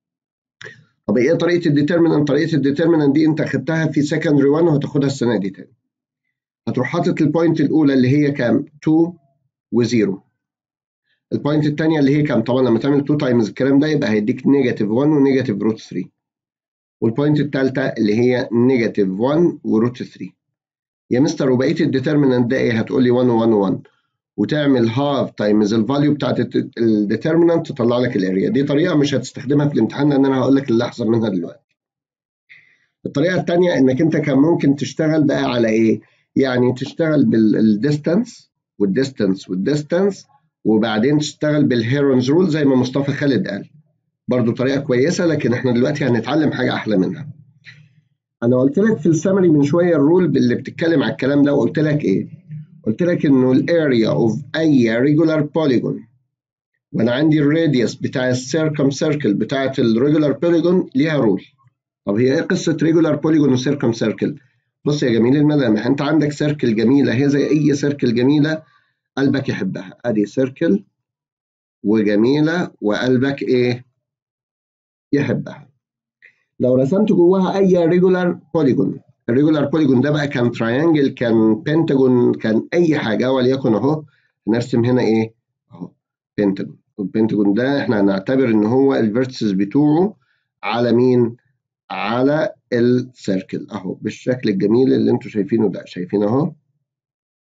طب ايه طريقه الديترمينانت طريقه الديترمينانت دي انت خدتها في سكندري 1 وهتاخدها السنه دي تاني هتروح حاطط البوينت الاولى اللي هي كام 2 و0 البوينت الثانيه اللي هي كام طبعا لما تعمل 2 تايمز الكلام ده يبقى هيديك نيجاتيف 1 ونيجاتيف روت 3 والبوينت الثالثه اللي هي نيجاتيف 1 وروت 3 يا مستر وبقيه الديترمينانت ده ايه هتقول لي 1 و1 و1 وتعمل هاف تايمز الفاليو بتاعت الديترمينانت تطلع لك الاريا دي طريقه مش هتستخدمها في الامتحان لان انا هقول لك اللي احسن منها دلوقتي الطريقه الثانيه انك انت كان ممكن تشتغل بقى على ايه يعني تشتغل بالديستانس والديستانس والديستانس وبعدين تشتغل بالهيرونز رول زي ما مصطفى خالد قال برضو طريقه كويسه لكن احنا دلوقتي هنتعلم حاجه احلى منها انا قلت لك في السمري من شويه الرول اللي بتتكلم على الكلام ده وقلت لك ايه قلت لك انه الاريا اوف اي ريجولار بوليجون وانا عندي الراديوس بتاع السيركم سيركل بتاعت الريجولار بوليجون ليها رول طب هي ايه قصه ريجولار بوليجون وسيركم سيركل بص يا جميل الملامح انت عندك سيركل جميله هي زي اي سيركل جميله قلبك يحبها ادي سيركل وجميله وقلبك ايه يحبها لو رسمت جواها اي ريجولار بوليجون الريجولار بوليجون ده بقى كان تراينجل كان بنتاجون كان اي حاجه وليكن اهو نرسم هنا ايه اهو بنتاجون والبنتاجون ده احنا هنعتبر ان هو الفيرتسز بتوعه على مين على السيركل اهو بالشكل الجميل اللي انتوا شايفينه ده شايفين اهو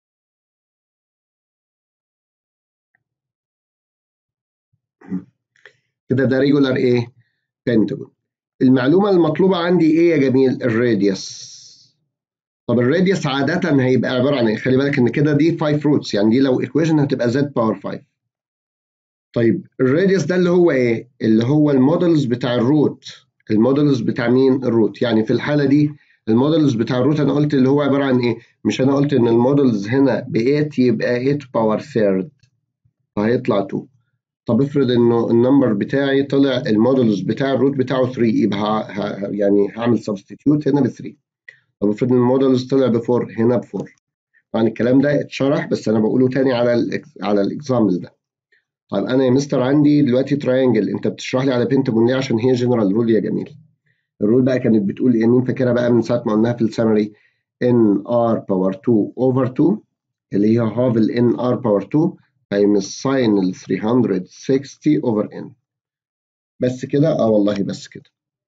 كده ده ريجولار ايه بنتاجون المعلومه المطلوبه عندي ايه يا جميل الراديوس طب الراديوس عاده هيبقى عباره عن ايه خلي بالك ان كده دي 5 روتس يعني دي لو ايكويشن هتبقى زد باور 5 طيب الراديوس ده اللي هو ايه اللي هو المودلز بتاع الروت المودلز بتاع مين الروت يعني في الحاله دي المودلز بتاع الروت انا قلت اللي هو عباره عن ايه مش انا قلت ان المودلز هنا ب 8 يبقى 8 باور ثيرد فهيطلع 2 طب افرض انه النمبر بتاعي طلع المودلز بتاع الروت بتاعه 3 يبقى ه... ه... يعني هعمل سبستيتيوت هنا ب 3 طب افرض ان المودلز طلع ب 4 هنا ب 4 طبعا الكلام ده اتشرح بس انا بقوله تاني على ال على الاكزامبل ده طيب انا يا مستر عندي دلوقتي تراينجل انت بتشرح لي على بنتاجون ليه عشان هي جنرال رول يا جميل الرول بقى كانت بتقول ايه مين فاكرها بقى من ساعه ما قلناها في السمري ان ار باور 2 اوفر 2 اللي هي هاف ال ان ار باور 2 تايمز ساين ال 360 اوفر ان بس كده اه والله بس كده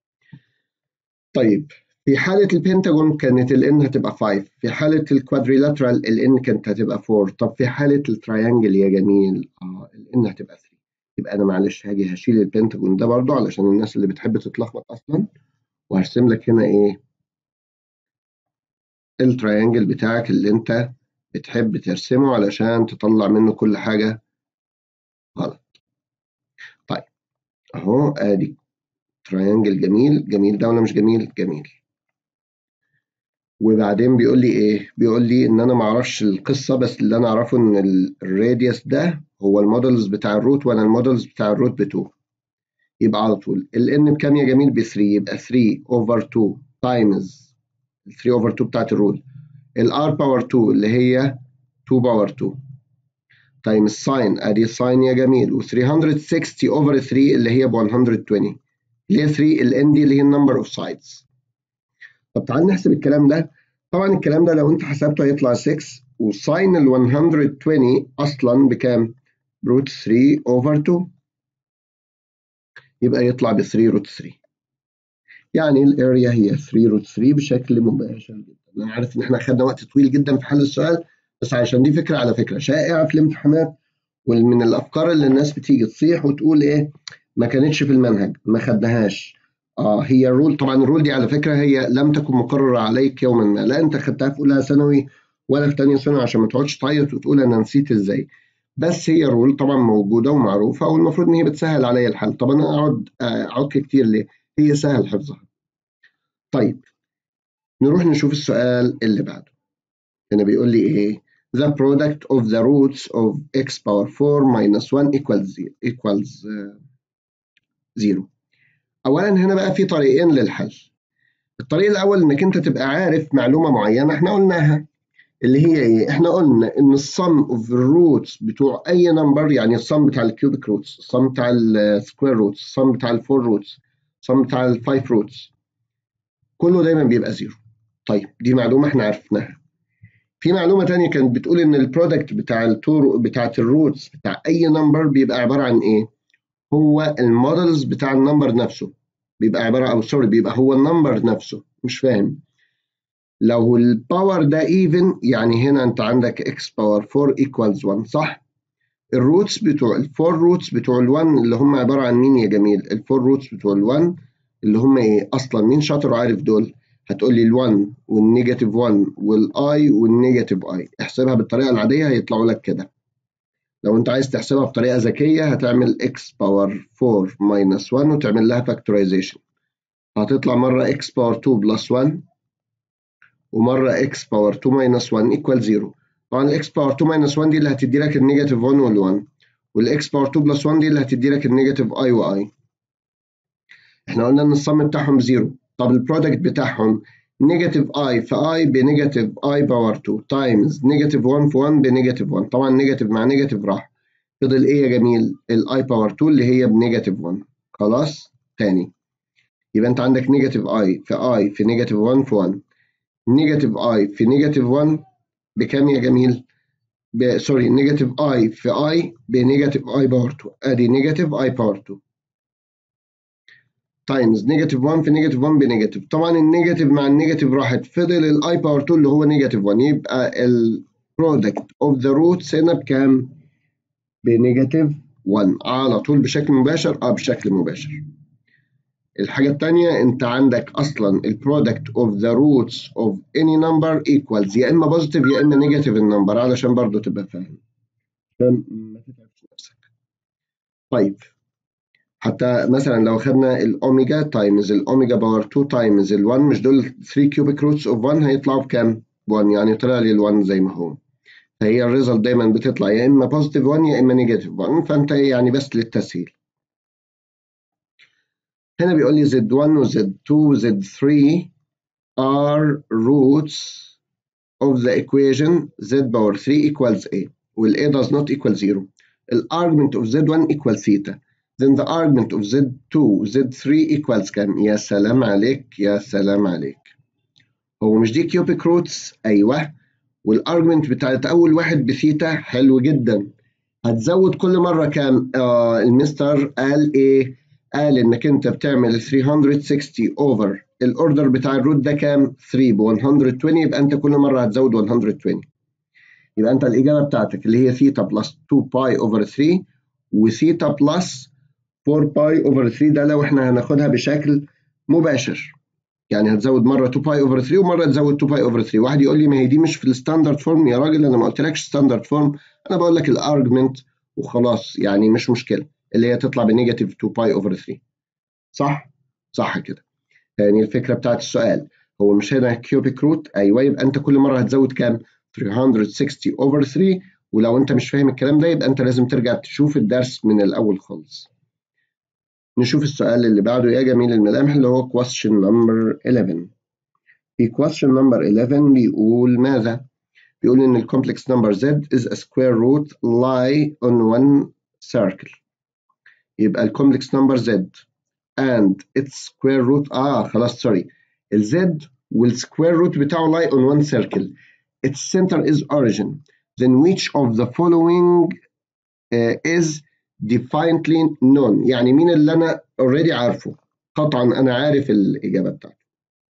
طيب في حالة البنتاجون كانت ال n هتبقى 5 في حالة الكوادريلاترال ال n كانت هتبقى 4 طب في حالة التريانجل يا جميل اه ال n هتبقى 3 يبقى أنا معلش هاجي هشيل البنتاجون ده برضو علشان الناس اللي بتحب تتلخبط أصلا وهرسم لك هنا إيه التريانجل بتاعك اللي أنت بتحب ترسمه علشان تطلع منه كل حاجة غلط طيب أهو آدي تريانجل جميل جميل ده ولا مش جميل جميل وبعدين بيقول لي ايه بيقول لي ان انا ما اعرفش القصه بس اللي انا اعرفه ان الراديوس ده هو المودلز بتاع الروت وانا المودلز بتاع الروت ب 2 يبقى على طول ال n بكام يا جميل ب 3 يبقى 3 اوفر 2 تايمز 3 اوفر 2 بتاعت الروت ال r باور 2 اللي هي 2 باور 2 تايمز ساين ادي ساين يا جميل و 360 اوفر 3 اللي هي ب 120 اللي هي 3 ال n دي اللي هي النمبر اوف سايدز طب تعال نحسب الكلام ده طبعا الكلام ده لو انت حسبته هيطلع 6 وساين ال 120 اصلا بكام؟ روت 3 اوفر 2 يبقى يطلع ب 3 روت 3 يعني الاريا هي 3 روت 3 بشكل مباشر جدا انا عارف ان احنا خدنا وقت طويل جدا في حل السؤال بس عشان دي فكره على فكره شائعه في الامتحانات ومن الافكار اللي الناس بتيجي تصيح وتقول ايه ما كانتش في المنهج ما خدناهاش اه هي الرول طبعا الرول دي على فكره هي لم تكن مقرره عليك يوما ما لا انت خدتها في اولى ثانوي ولا في ثانيه ثانوي عشان ما تقعدش تعيط وتقول انا نسيت ازاي بس هي الرول طبعا موجوده ومعروفه والمفروض ان هي بتسهل عليا الحل طب انا اقعد اعك كتير ليه هي سهل حفظها طيب نروح نشوف السؤال اللي بعده هنا بيقول لي ايه the product of the roots of x power 4 minus 1 equals 0 equals uh, 0 اولا هنا بقى في طريقين للحل الطريق الاول انك انت تبقى عارف معلومه معينه احنا قلناها اللي هي ايه احنا قلنا ان الصم اوف الروتس بتوع اي نمبر يعني الصم بتاع الكيوبيك روتس الصم بتاع السكوير روتس الصم بتاع الفور روتس الصم بتاع الفايف روتس كله دايما بيبقى زيرو طيب دي معلومه احنا عرفناها في معلومه تانية كانت بتقول ان البرودكت بتاع التور بتاعت الروتس بتاع اي نمبر بيبقى عباره عن ايه هو المودلز بتاع النمبر نفسه بيبقى عباره او سوري بيبقى هو النمبر نفسه مش فاهم لو الباور ده ايفن يعني هنا انت عندك x باور 4 equals 1 صح الروتس بتوع الفور روتس بتوع ال1 اللي هم عباره عن مين يا جميل الفور روتس بتوع ال1 اللي هم ايه اصلا مين شاطر وعارف دول هتقول لي ال1 والنيجاتيف 1 والاي والنيجاتيف اي احسبها بالطريقه العاديه هيطلعوا لك كده لو انت عايز تحسبها بطريقه ذكيه هتعمل x باور 4 minus 1 وتعمل لها factorization هتطلع مره x باور 2 بلس 1 ومره x باور 2 minus 1 equal 0 طبعا ال x باور 2 minus 1 دي اللي هتدي لك النيجاتيف 1 وال 1 وال x باور 2 بلس 1 دي اللي هتدي لك النيجاتيف i و i احنا قلنا ان الصم بتاعهم 0 طب البرودكت بتاعهم نيجاتيف i في i بنيجاتيف i باور 2 تايمز نيجاتيف 1 في 1 بنيجاتيف 1 طبعا نيجاتيف مع نيجاتيف راح فضل ايه يا جميل الاي باور 2 اللي هي بنيجاتيف 1 خلاص تاني يبقى انت عندك نيجاتيف i في i في نيجاتيف 1 في 1 نيجاتيف i في نيجاتيف 1 بكام يا جميل ب... سوري نيجاتيف i في i بنيجاتيف i باور 2 ادي نيجاتيف i باور 2 تايمز نيجاتيف 1 في نيجاتيف 1 بنيجاتيف طبعا النيجاتيف مع النيجاتيف راحت فضل الاي باور 2 اللي هو نيجاتيف 1 يبقى البرودكت اوف ذا روتس هنا بكام؟ بنيجاتيف 1 على طول بشكل مباشر اه بشكل مباشر الحاجة التانية انت عندك اصلا البرودكت of the roots of any number equals يا اما positive يا اما negative النمبر علشان برضو تبقى فاهم عشان ما تتعبش نفسك طيب حتى مثلا لو خدنا الاوميجا تايمز الاوميجا باور 2 تايمز ال1 مش دول 3 كيوبيك روتس اوف 1 هيطلعوا بكام؟ 1 يعني طلع لي ال1 زي ما هو فهي الريزلت دايما بتطلع يا اما بوزيتيف 1 يا اما نيجاتيف 1 فانت يعني بس للتسهيل هنا بيقول لي Z1 و Z2 و Z3 are roots of the equation Z power 3 equals A وال A does not equal 0 ال argument of Z1 equals theta then the argument of Z2 Z3 equals كام يا سلام عليك يا سلام عليك هو مش دي كيوبيك روتس ايوه والارجمنت بتاعت اول واحد بثيتا حلو جدا هتزود كل مره كام آه المستر قال ايه قال انك انت بتعمل 360 اوفر الاوردر بتاع الروت ده كام 3 ب 120 يبقى انت كل مره هتزود 120 يبقى انت الاجابه بتاعتك اللي هي ثيتا بلس 2 باي اوفر 3 وثيتا بلس 4 باي اوفر 3 ده لو احنا هناخدها بشكل مباشر يعني هتزود مره 2 باي اوفر 3 ومره تزود 2 باي اوفر 3 واحد يقول لي ما هي دي مش في الستاندرد فورم يا راجل انا ما قلتلكش ستاندرد فورم انا بقول لك الارجمنت وخلاص يعني مش مشكله اللي هي تطلع بنيجاتيف 2 باي اوفر 3 صح صح كده يعني الفكره بتاعت السؤال هو مش هنا كيوبيك روت ايوه يبقى انت كل مره هتزود كام 360 اوفر 3 ولو انت مش فاهم الكلام ده يبقى انت لازم ترجع تشوف الدرس من الاول خالص نشوف السؤال اللي بعده يا جميل الملامح اللي هو question number 11 في question number 11 بيقول ماذا؟ بيقول إن ال complex number z is a square root lie on one circle يبقى ال complex number z and its square root آه خلاص سوري ال z والsquare root بتاعه lie on one circle its center is origin then which of the following uh, is defiantly known يعني مين اللي انا already عارفه قطعا انا عارف الاجابه بتاعته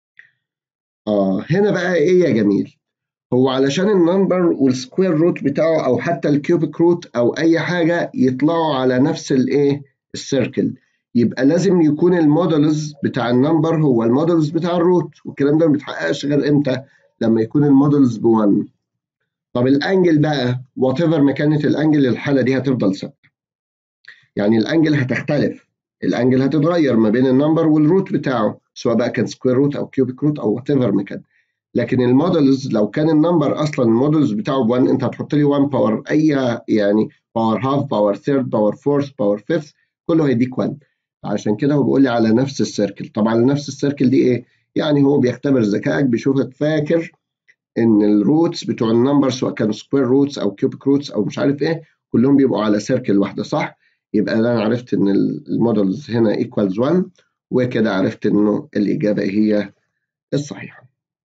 اه هنا بقى ايه يا جميل هو علشان النمبر والسكوير روت بتاعه او حتى الكيوبيك روت او اي حاجه يطلعوا على نفس الايه السيركل يبقى لازم يكون المودلز بتاع النمبر هو المودلز بتاع الروت والكلام ده ما بيتحققش غير امتى لما يكون المودلز ب1 طب الانجل بقى وات ايفر ما كانت الانجل الحاله دي هتفضل ثابته يعني الانجل هتختلف الانجل هتتغير ما بين النمبر والروت بتاعه سواء بقى كان سكوير روت او كيوبيك روت او وات ايفر ما كان لكن المودلز لو كان النمبر اصلا المودلز بتاعه ب1 انت هتحط لي 1 باور اي يعني باور هاف باور ثيرد باور فورث باور فيفث كله هيديك 1 عشان كده هو بيقول لي على نفس السيركل طبعا نفس السيركل دي ايه يعني هو بيختبر ذكائك بيشوفك فاكر ان الروتس بتوع النمبر سواء كانوا سكوير روتس او كيوبيك روتس او مش عارف ايه كلهم بيبقوا على سيركل واحده صح يبقى انا عرفت ان المودلز هنا ايكوالز 1 وكده عرفت انه الاجابه هي الصحيحه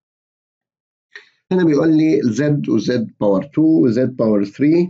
هنا بيقول لي z و z باور 2 و z باور 3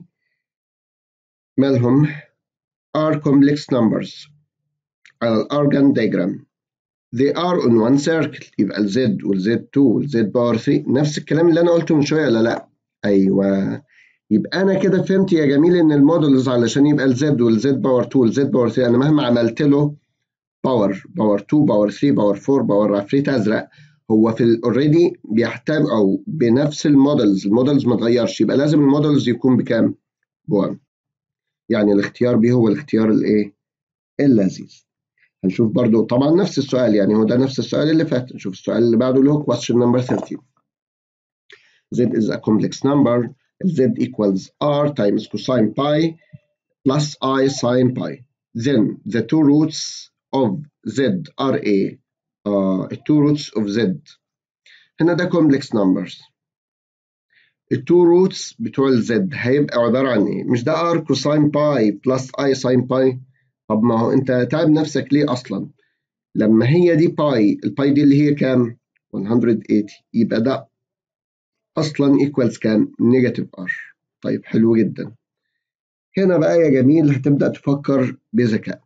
مالهم are complex numbers على الارجان diagram they are on one circle يبقى ال z وال z2 وال z باور 3 نفس الكلام اللي انا قلته من شويه ولا لا ايوه يبقى انا كده فهمت يا جميل ان المودلز علشان يبقى الزد والزد باور 2 والزد باور 3 انا مهما عملت له باور باور 2 باور 3 باور 4 باور عفريت ازرق هو في الاوريدي بيحتاج او بنفس المودلز المودلز ما اتغيرش يبقى لازم المودلز يكون بكام؟ ب 1 يعني الاختيار بيه هو الاختيار الايه؟ اللذيذ هنشوف برضو طبعا نفس السؤال يعني هو ده نفس السؤال اللي فات نشوف السؤال اللي بعده اللي هو question number 13 Z is a complex number z equals r times cosine pi plus i sine pi. Then the two roots of z are a uh, two roots of z. هنا ده complex numbers. التو روتس بتوع الزد هيبقى عبارة عن ايه؟ مش ده r cosine pi plus i sine pi طب ما هو انت تعب نفسك ليه اصلا؟ لما هي دي باي الباي دي اللي هي كام؟ 180 يبقى ده اصلا ايكوالز كام نيجاتيف ار طيب حلو جدا هنا بقى يا جميل هتبدا تفكر بذكاء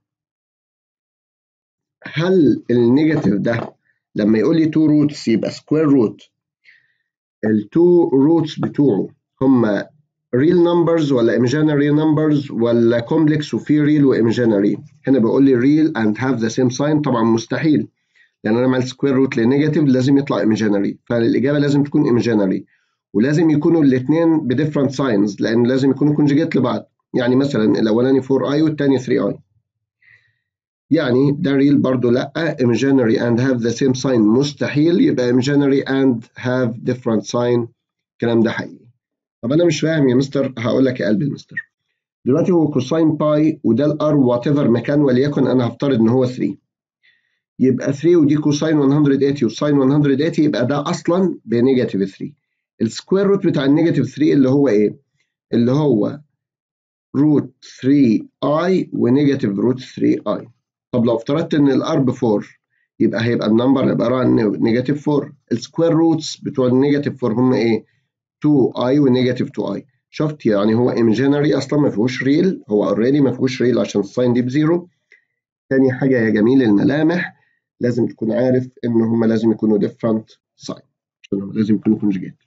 هل النيجاتيف ده لما يقول لي 2 روتس يبقى سكوير روت التو روتس بتوعه هما real numbers ولا imaginary numbers ولا complex وفي real وايماجينري هنا بيقول لي real and have the same sign طبعا مستحيل لان انا عملت سكوير روت لنيجاتيف لازم يطلع imaginary فالاجابه لازم تكون imaginary ولازم يكونوا الاثنين بديفرنت ساينز لان لازم يكونوا كونجيجيت لبعض يعني مثلا الاولاني 4 i والثاني 3 i يعني ده real برضه لا imaginary and have the same sign مستحيل يبقى imaginary and have different sign الكلام ده حقيقي طب انا مش فاهم يا مستر هقول لك يا قلبي المستر دلوقتي هو كوساين باي وده الار وات ايفر مكان وليكن انا هفترض ان هو 3 يبقى 3 ودي كوساين 180 وساين 180 يبقى ده اصلا بنيجاتيف 3 السكوير روت بتاع النيجاتيف 3 اللي هو ايه؟ اللي هو روت 3 اي ونيجاتيف روت 3 اي طب لو افترضت ان الار ب 4 يبقى هيبقى النمبر عباره عن نيجاتيف 4 السكوير روتس بتوع النيجاتيف 4 هم ايه؟ 2 اي ونيجاتيف 2 اي شفت يعني هو imaginary اصلا ما فيهوش ريل هو اوريدي ما فيهوش ريل عشان الساين دي بزيرو تاني حاجه يا جميل الملامح لازم تكون عارف ان هم لازم يكونوا different sign عشان هم لازم يكونوا conjugate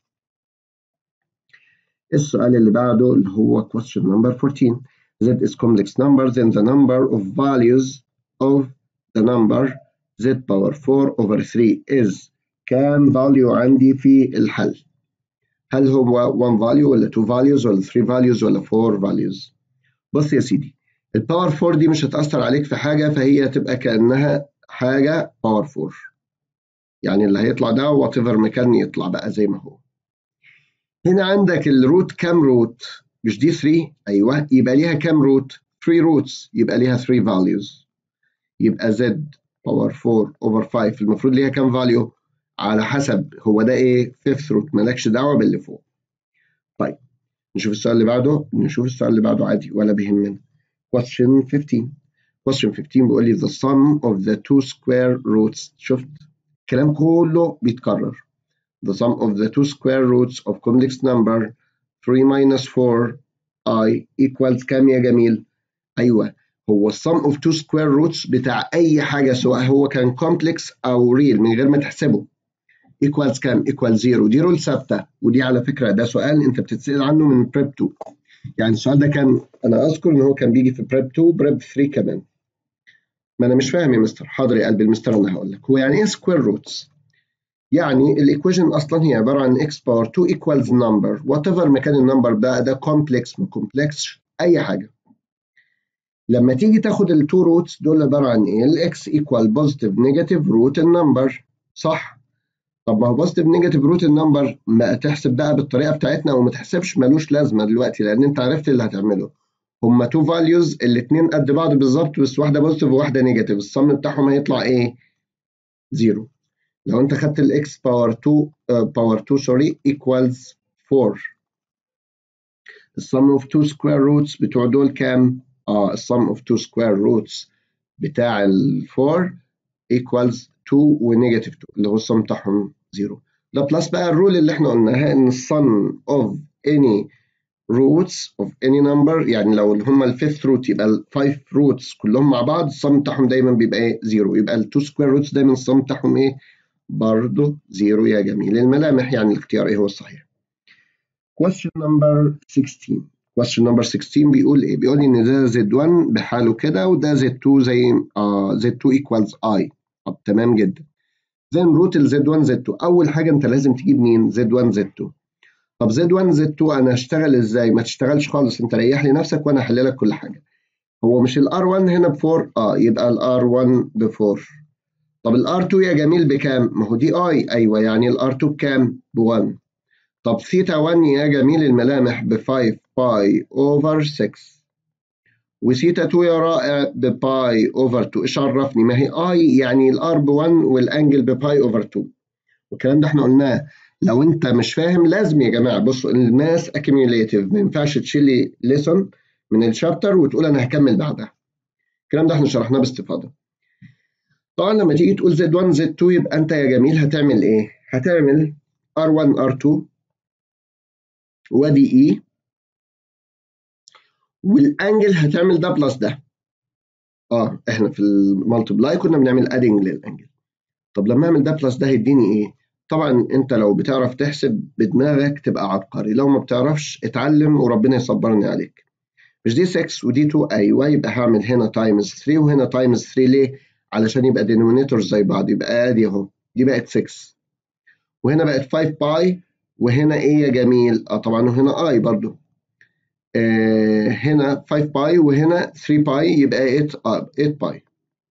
السؤال اللي بعده اللي هو question number 14 z is complex number then the number of values of the number z power 4 over 3 is كام value عندي في الحل هل هو 1 value ولا 2 values ولا 3 values ولا 4 values بص يا سيدي الباور 4 دي مش هتأثر عليك في حاجة فهي تبقى كأنها حاجة باور 4 يعني اللي هيطلع ده وات ايفر مكان يطلع بقى زي ما هو هنا عندك الروت كام روت مش دي 3 ايوه يبقى ليها كام روت 3 روتس يبقى ليها 3 values يبقى z باور 4 over 5 المفروض ليها كام value على حسب هو ده ايه fifth root مالكش دعوه باللي فوق طيب نشوف السؤال اللي بعده نشوف السؤال اللي بعده عادي ولا بيهمنا question 15 question 15 بيقول لي the sum of the two square roots شفت الكلام كله بيتكرر the sum of the two square roots of complex number 3 minus 4 i equals كام يا جميل ايوه هو sum of two square roots بتاع اي حاجه سواء هو كان complex او real من غير ما تحسبه equals كام equals 0 دي رول ثابته ودي على فكره ده سؤال انت بتتسال عنه من بريب 2 يعني السؤال ده كان انا اذكر ان هو كان بيجي في بريب 2 بريب 3 كمان ما انا مش فاهم يا مستر حاضر يا قلبي المستر انا هقول لك هو يعني ايه سكوير روتس يعني الايكويشن اصلا هي عباره عن x باور 2 equals number وات ايفر مكان النمبر بقى ده كومبلكس ما كومبلكس اي حاجه لما تيجي تاخد التو روتس دول عباره عن ايه الاكس ايكوال بوزيتيف نيجاتيف روت النمبر صح طب ما هو بوزيتيف نيجاتيف روت النمبر ما تحسب بقى بالطريقه بتاعتنا وما تحسبش ملوش لازمه دلوقتي لان انت عرفت اللي هتعمله هما تو فاليوز الاثنين قد بعض بالظبط بس واحده بوزيتيف وواحده نيجاتيف الصم بتاعهم هيطلع ايه؟ زيرو لو انت خدت الاكس باور 2 باور 2 سوري ايكوالز 4 السم اوف 2 سكوير روتس بتوع دول كام؟ اه السم اوف 2 سكوير روتس بتاع ال 4 ايكوالز 2 ونيجاتيف 2 اللي هو السم بتاعهم 0 ده بلس بقى الرول اللي احنا قلناها ان السم اوف any roots of any number يعني لو هم الفيفث روت يبقى الفايف روتس كلهم مع بعض السم بتاعهم دايما بيبقى ايه 0 يبقى التو سكوير روتس دايما السم بتاعهم ايه برضه 0 يا جميل الملامح يعني الاختيار ايه هو الصحيح question number 16 question number 16 بيقول ايه بيقول ان ده z1 بحاله كده وده z2 زي آه z2 equals i طب تمام جدا then root ال z1 z2 اول حاجه انت لازم تجيب مين z1 z2 طب z1 z2 انا هشتغل ازاي ما تشتغلش خالص انت ريح لي نفسك وانا هحل لك كل حاجه هو مش ال r1 هنا ب 4 اه يبقى ال r1 ب 4 طب ال r2 يا جميل بكام ما هو دي i ايوه يعني ال r2 بكام ب 1 طب ثيتا 1 يا جميل الملامح ب 5 باي اوفر 6 وثيتا 2 يا رائع بباي اوفر 2 ايش عرفني ما هي اي يعني الار ب 1 والانجل بباي اوفر 2 والكلام ده احنا قلناه لو انت مش فاهم لازم يا جماعه بصوا الماس اكيميوليتيف ما ينفعش تشيل لي ليسون من الشابتر وتقول انا هكمل بعدها الكلام ده احنا شرحناه باستفاضه طبعا لما تيجي تقول زد 1 زد 2 يبقى انت يا جميل هتعمل ايه هتعمل R1 R2 وادي اي والانجل هتعمل ده بلس ده اه احنا في المالتبلاي كنا بنعمل ادنج للانجل طب لما اعمل ده بلس ده هيديني ايه طبعا انت لو بتعرف تحسب بدماغك تبقى عبقري لو ما بتعرفش اتعلم وربنا يصبرني عليك مش دي 6 ودي 2 ايوه يبقى هعمل هنا تايمز 3 وهنا تايمز 3 ليه علشان يبقى denominator زي بعض يبقى ادي اهو دي بقت 6 وهنا بقت 5 باي وهنا ايه يا جميل اه طبعا وهنا اي برضو آه هنا 5 باي وهنا 3 باي يبقى 8 آه 8 باي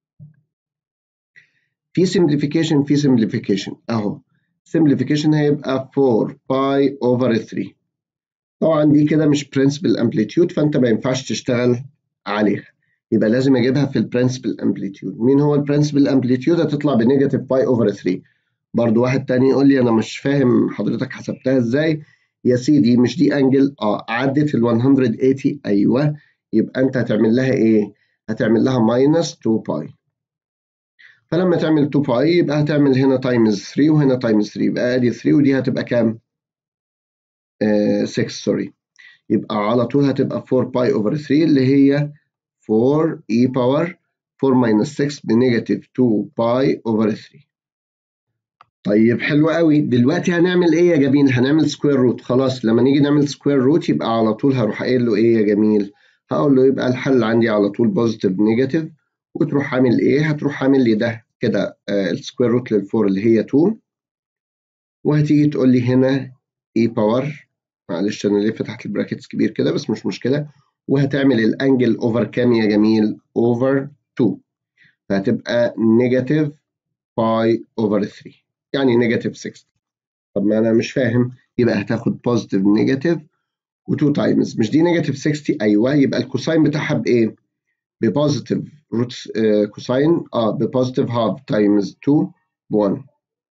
في simplification في simplification اهو simplification هيبقى 4 باي over 3 طبعا دي كده مش principal amplitude فانت ما ينفعش تشتغل عليها يبقى لازم اجيبها في البرنسبل امبليتيود مين هو البرنسبل امبليتيود هتطلع بنيجاتيف باي اوفر 3 برضو واحد تاني يقول لي انا مش فاهم حضرتك حسبتها ازاي يا سيدي مش دي انجل اه عدت ال 180 ايوه يبقى انت هتعمل لها ايه هتعمل لها ماينس 2 باي فلما تعمل 2 باي يبقى هتعمل هنا تايمز 3 وهنا تايمز 3 يبقى ادي 3 ودي هتبقى كام آه 6 سوري يبقى على طول هتبقى 4 باي اوفر 3 اللي هي 4 e باور 4 minus 6 بنيجاتيف 2 باي اوفر 3 طيب حلو قوي دلوقتي هنعمل ايه يا جميل هنعمل سكوير روت خلاص لما نيجي نعمل سكوير روت يبقى على طول هروح قايل له ايه يا جميل هقول له يبقى الحل عندي على طول بوزيتيف نيجاتيف وتروح عامل ايه هتروح عامل لي ده كده آه السكوير روت للفور اللي هي 2 وهتيجي تقول لي هنا e باور معلش انا ليه فتحت البراكتس كبير كده بس مش مشكله وهتعمل الانجل اوفر كام يا جميل اوفر 2 فهتبقى نيجاتيف باي اوفر 3 يعني نيجاتيف 60 طب ما انا مش فاهم يبقى هتاخد بوزيتيف نيجاتيف و2 تايمز مش دي نيجاتيف 60 ايوه يبقى الكوساين بتاعها بايه ببوزيتيف روت كوساين اه ببوزيتيف هاف تايمز 2 ب 1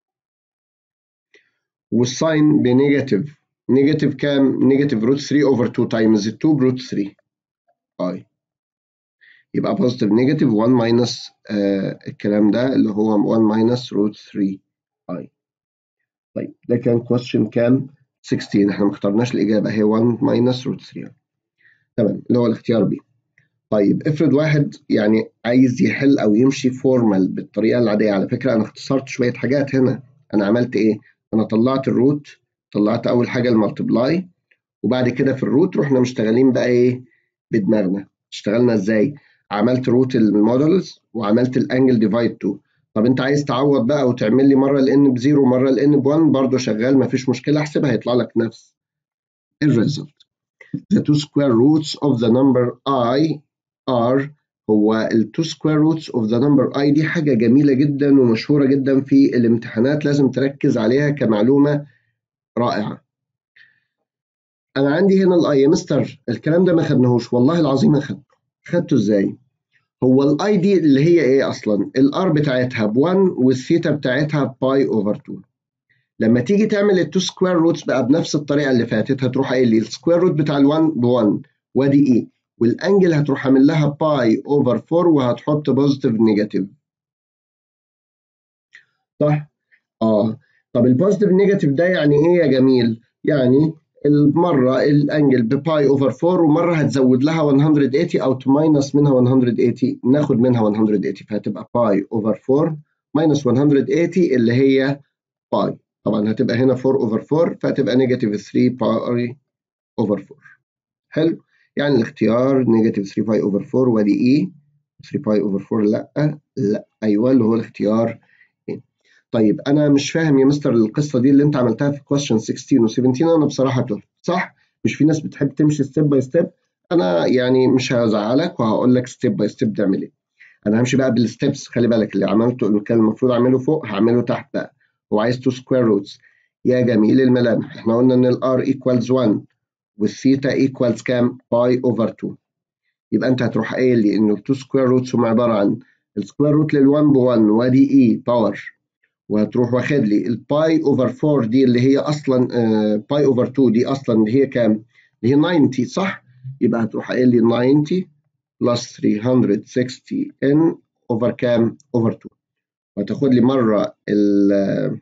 والساين بنيجاتيف نيجاتيف كام نيجاتيف روت 3 اوفر 2 تايمز 2 بروت 3 اي يبقى بوزيتيف نيجاتيف 1 ماينس الكلام ده اللي هو 1 ماينس روت 3 اي طيب ده كان كويستشن كام 16 احنا ما اخترناش الاجابه هي 1 ماينس روت 3 تمام اللي هو الاختيار بي طيب افرض واحد يعني عايز يحل او يمشي فورمال بالطريقه العاديه على فكره انا اختصرت شويه حاجات هنا انا عملت ايه انا طلعت الروت طلعت اول حاجه المالتبلاي وبعد كده في الروت رحنا مشتغلين بقى ايه بدماغنا اشتغلنا ازاي عملت روت المودلز وعملت الانجل ديفايد 2 طب انت عايز تعوض بقى وتعمل لي مره الان بزيرو ومره الان ب 1 برضه شغال مفيش مشكله احسبها هيطلع لك نفس الريزلت the two square roots of the number i are هو ال two square roots of the number i دي حاجه جميله جدا ومشهوره جدا في الامتحانات لازم تركز عليها كمعلومه رائعه انا عندي هنا الاي يا مستر الكلام ده ما خدناهوش والله العظيم اخدته خدته ازاي هو الاي دي اللي هي ايه اصلا الار بتاعتها ب 1 والثيتا بتاعتها باي اوفر 2 لما تيجي تعمل التو سكوير روتس بقى بنفس الطريقه اللي فاتت هتروح قايل لي السكوير روت بتاع ال1 ب 1 وادي ايه والانجل هتروح عامل لها باي اوفر 4 وهتحط بوزيتيف نيجاتيف صح اه طب البوزيتيف نيجاتيف ده يعني ايه يا جميل يعني المرة الانجل بباي اوفر 4 ومرة هتزود لها 180 او تماينس منها 180 ناخد منها 180 فهتبقى باي اوفر 4 ماينس 180 اللي هي باي طبعا هتبقى هنا 4 اوفر 4 فهتبقى نيجاتيف 3 باي اوفر 4 حلو يعني الاختيار نيجاتيف 3 باي اوفر 4 وادي اي 3 باي اوفر 4 لا لا ايوه اللي هو الاختيار طيب انا مش فاهم يا مستر القصه دي اللي انت عملتها في question 16 و17 انا بصراحه تهت صح مش في ناس بتحب تمشي ستيب باي ستيب انا يعني مش هزعلك وهقول لك ستيب باي ستيب تعمل ايه انا همشي بقى بالستبس خلي بالك اللي عملته اللي كان المفروض اعمله فوق هعمله تحت بقى هو عايز تو سكوير روتس يا جميل الملامح احنا قلنا ان الار ايكوالز 1 والثيتا ايكوالز كام باي اوفر 2 يبقى انت هتروح قايل لي ان التو سكوير روتس هم عباره عن السكوير روت لل1 ب 1 وادي اي باور وهتروح واخد لي الباي اوفر 4 دي اللي هي اصلا باي اوفر 2 دي اصلا اللي هي كام؟ اللي هي 90 صح؟ يبقى هتروح قايل لي 90 بلس 360 ان اوفر كام؟ اوفر 2 وهتاخد لي مره ال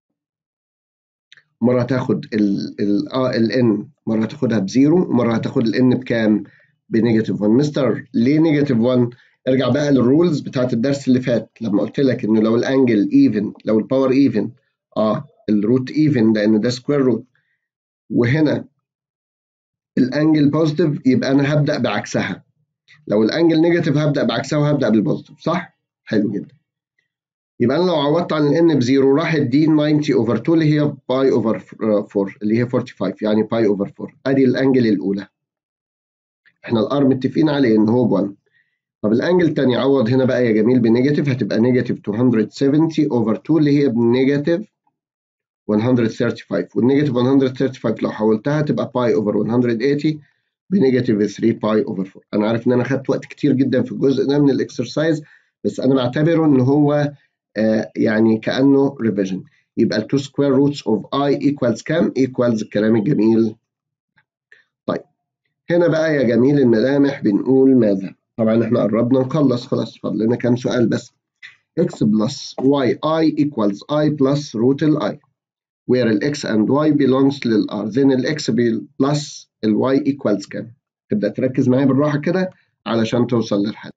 مره هتاخد ال اه الان مره هتاخدها بزيرو ومره هتاخد الان بكام؟ بنيجاتيف 1 مستر ليه نيجاتيف 1؟ ارجع بقى للرولز بتاعت الدرس اللي فات لما قلت لك انه لو الانجل ايفن لو الباور ايفن اه الروت ايفن لان ده سكوير روت وهنا الانجل بوزيتيف يبقى انا هبدا بعكسها لو الانجل نيجاتيف هبدا بعكسها وهبدا بالبوزيتيف صح حلو جدا يبقى انا لو عوضت عن الان بزيرو راحت دي 90 اوفر 2 اللي هي باي اوفر 4 اللي هي 45 يعني باي اوفر 4 ادي الانجل الاولى احنا الار متفقين عليه ان هو ب 1 طب الانجل الثاني عوض هنا بقى يا جميل بنيجاتيف هتبقى نيجاتيف 270 اوفر 2 اللي هي بنيجاتيف 135 والنيجاتيف 135 لو حولتها تبقى باي اوفر 180 بنيجاتيف 3 باي اوفر 4 انا عارف ان انا خدت وقت كتير جدا في الجزء ده من الاكسرسايز بس انا بعتبره ان هو آه يعني كانه ريفيجن يبقى ال 2 سكوير روتس اوف اي ايكوالز كام ايكوالز الكلام الجميل طيب هنا بقى يا جميل الملامح بنقول ماذا طبعا احنا قربنا نخلص خلاص فاضل لنا كام سؤال بس x plus yi equals i plus root ال i where ال x and y belongs لل r then ال x plus ال y equals كام تبدأ تركز معايا بالراحة كده علشان توصل للحل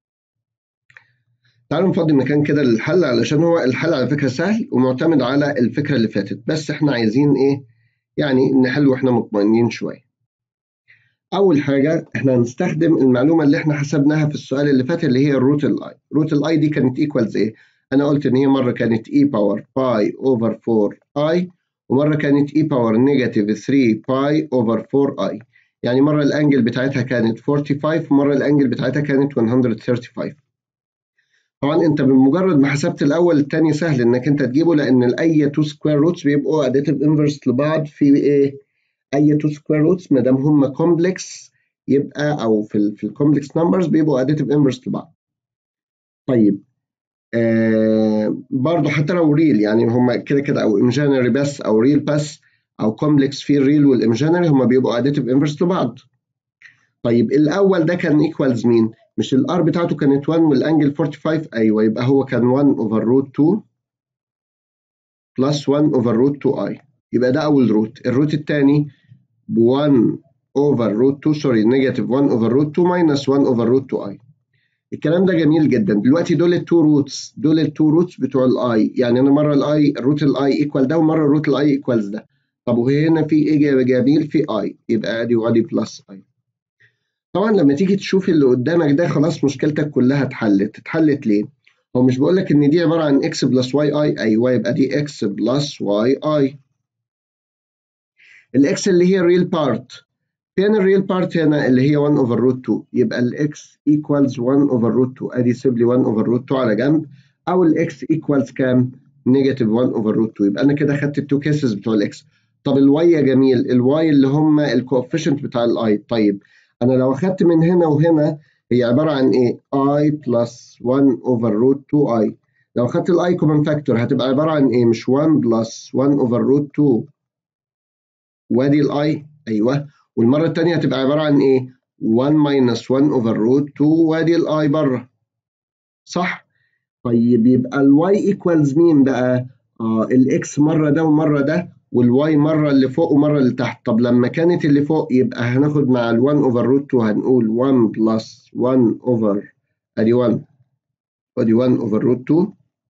تعالوا نفضي مكان كده للحل علشان هو الحل على فكرة سهل ومعتمد على الفكرة اللي فاتت بس احنا عايزين ايه يعني نحل واحنا مطمئنين شوية اول حاجه احنا هنستخدم المعلومه اللي احنا حسبناها في السؤال اللي فات اللي هي الروت الاي روت الاي دي كانت ايكوالز ايه انا قلت ان هي مره كانت اي باور باي اوفر 4 اي ومره كانت اي باور نيجاتيف 3 باي اوفر 4 اي يعني مره الانجل بتاعتها كانت 45 ومره الانجل بتاعتها كانت 135 طبعا انت بمجرد ما حسبت الاول الثاني سهل انك انت تجيبه لان الاي تو سكوير روتس بيبقوا اديتيف انفرس لبعض في ايه اي تو سكوير روتس ما دام هم كومبلكس يبقى او في ال في الكومبلكس نمبرز بيبقوا اديتيف انفرس لبعض طيب آه برضه حتى لو ريل يعني هم كده كده او ايمجينري بس او ريل بس او كومبلكس في الريل والايمجينري هم بيبقوا اديتيف انفرس لبعض طيب الاول ده كان ايكوالز مين مش الار بتاعته كانت 1 والانجل 45 ايوه يبقى هو كان 1 اوفر روت 2 بلس 1 اوفر روت 2 اي يبقى ده اول روت الروت الثاني ب 1 اوفر روت 2 سوري نيجاتيف 1 اوفر روت 2 ماينس 1 اوفر روت 2 اي الكلام ده جميل جدا دلوقتي دول التو روتس دول التو روتس بتوع الاي يعني انا مره الاي الروت الاي ايكوال ده ومره الروت الاي ايكوالز ده طب وهنا في ايه جميل في اي يبقى ادي وادي بلس اي طبعا لما تيجي تشوف اللي قدامك ده خلاص مشكلتك كلها اتحلت اتحلت ليه هو مش بقول لك ان دي عباره عن اكس بلس واي اي ايوه يبقى دي اكس بلس واي اي الاكس اللي هي الريل بارت فين الريل بارت هنا اللي هي 1 اوفر روت 2 يبقى الاكس ايكوالز 1 اوفر روت 2 ادي سيب لي 1 اوفر روت 2 على جنب او الاكس ايكوالز كام نيجاتيف 1 اوفر روت 2 يبقى انا كده خدت التو كيسز بتوع الاكس طب الواي يا جميل الواي اللي هم الكوفيشنت بتاع الاي طيب انا لو اخدت من هنا وهنا هي عباره عن ايه اي بلس 1 اوفر روت 2 اي لو اخدت الاي كومن فاكتور هتبقى عباره عن ايه مش 1 بلس 1 اوفر روت 2 وادي الاي ايوه والمره الثانيه هتبقى عباره عن ايه 1 ماينس 1 اوفر روت 2 وادي الاي بره صح طيب يبقى الواي ايكوالز مين بقى اه الاكس مره ده ومره ده والواي مره اللي فوق ومره اللي تحت طب لما كانت اللي فوق يبقى هناخد مع ال 1 اوفر روت 2 هنقول 1 بلس 1 اوفر ادي 1 ادي 1 اوفر روت 2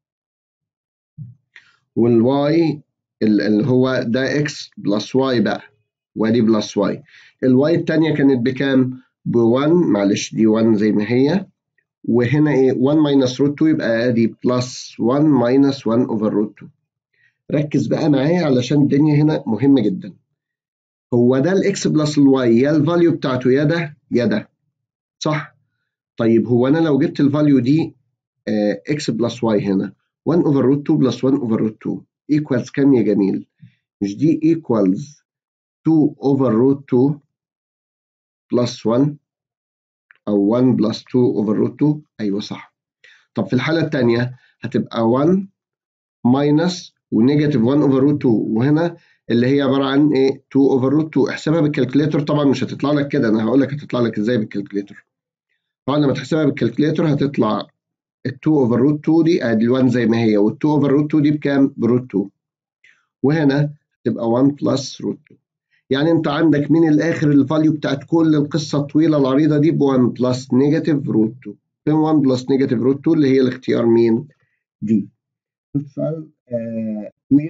والواي اللي هو ده اكس بلس واي بقى وادي بلس واي الواي الثانيه كانت بكام ب 1 معلش دي 1 زي ما هي وهنا ايه 1 ماينس روت 2 يبقى ادي بلس 1 ماينس 1 اوفر روت 2 ركز بقى معايا علشان الدنيا هنا مهمه جدا هو ده الاكس بلس الواي يا الفاليو بتاعته يا ده يا ده صح طيب هو انا لو جبت الفاليو دي اكس بلس واي هنا 1 اوفر روت 2 بلس 1 اوفر روت 2 ايكوالز كام يا جميل مش دي ايكوالز 2 اوفر روت 2 بلس 1 او 1 بلس 2 اوفر روت 2 ايوه صح طب في الحاله الثانيه هتبقى 1 ماينس ونيجاتيف 1 اوفر روت 2 وهنا اللي هي عباره عن ايه 2 اوفر روت 2 احسبها بالكالكوليتر طبعا مش هتطلع لك كده انا هقول لك هتطلع لك ازاي بالكالكوليتر طبعا لما تحسبها بالكالكوليتر هتطلع ال 2 اوفر روت 2 دي ادي ال 1 زي ما هي وال 2 اوفر روت 2 دي بكام بروت 2 وهنا تبقى 1 بلس روت 2 يعني انت عندك من الاخر الفاليو بتاعت كل القصه الطويله العريضه دي ب 1 بلس نيجاتيف روت 2 فين 1 بلس نيجاتيف روت 2 اللي هي الاختيار مين دي سؤال طويل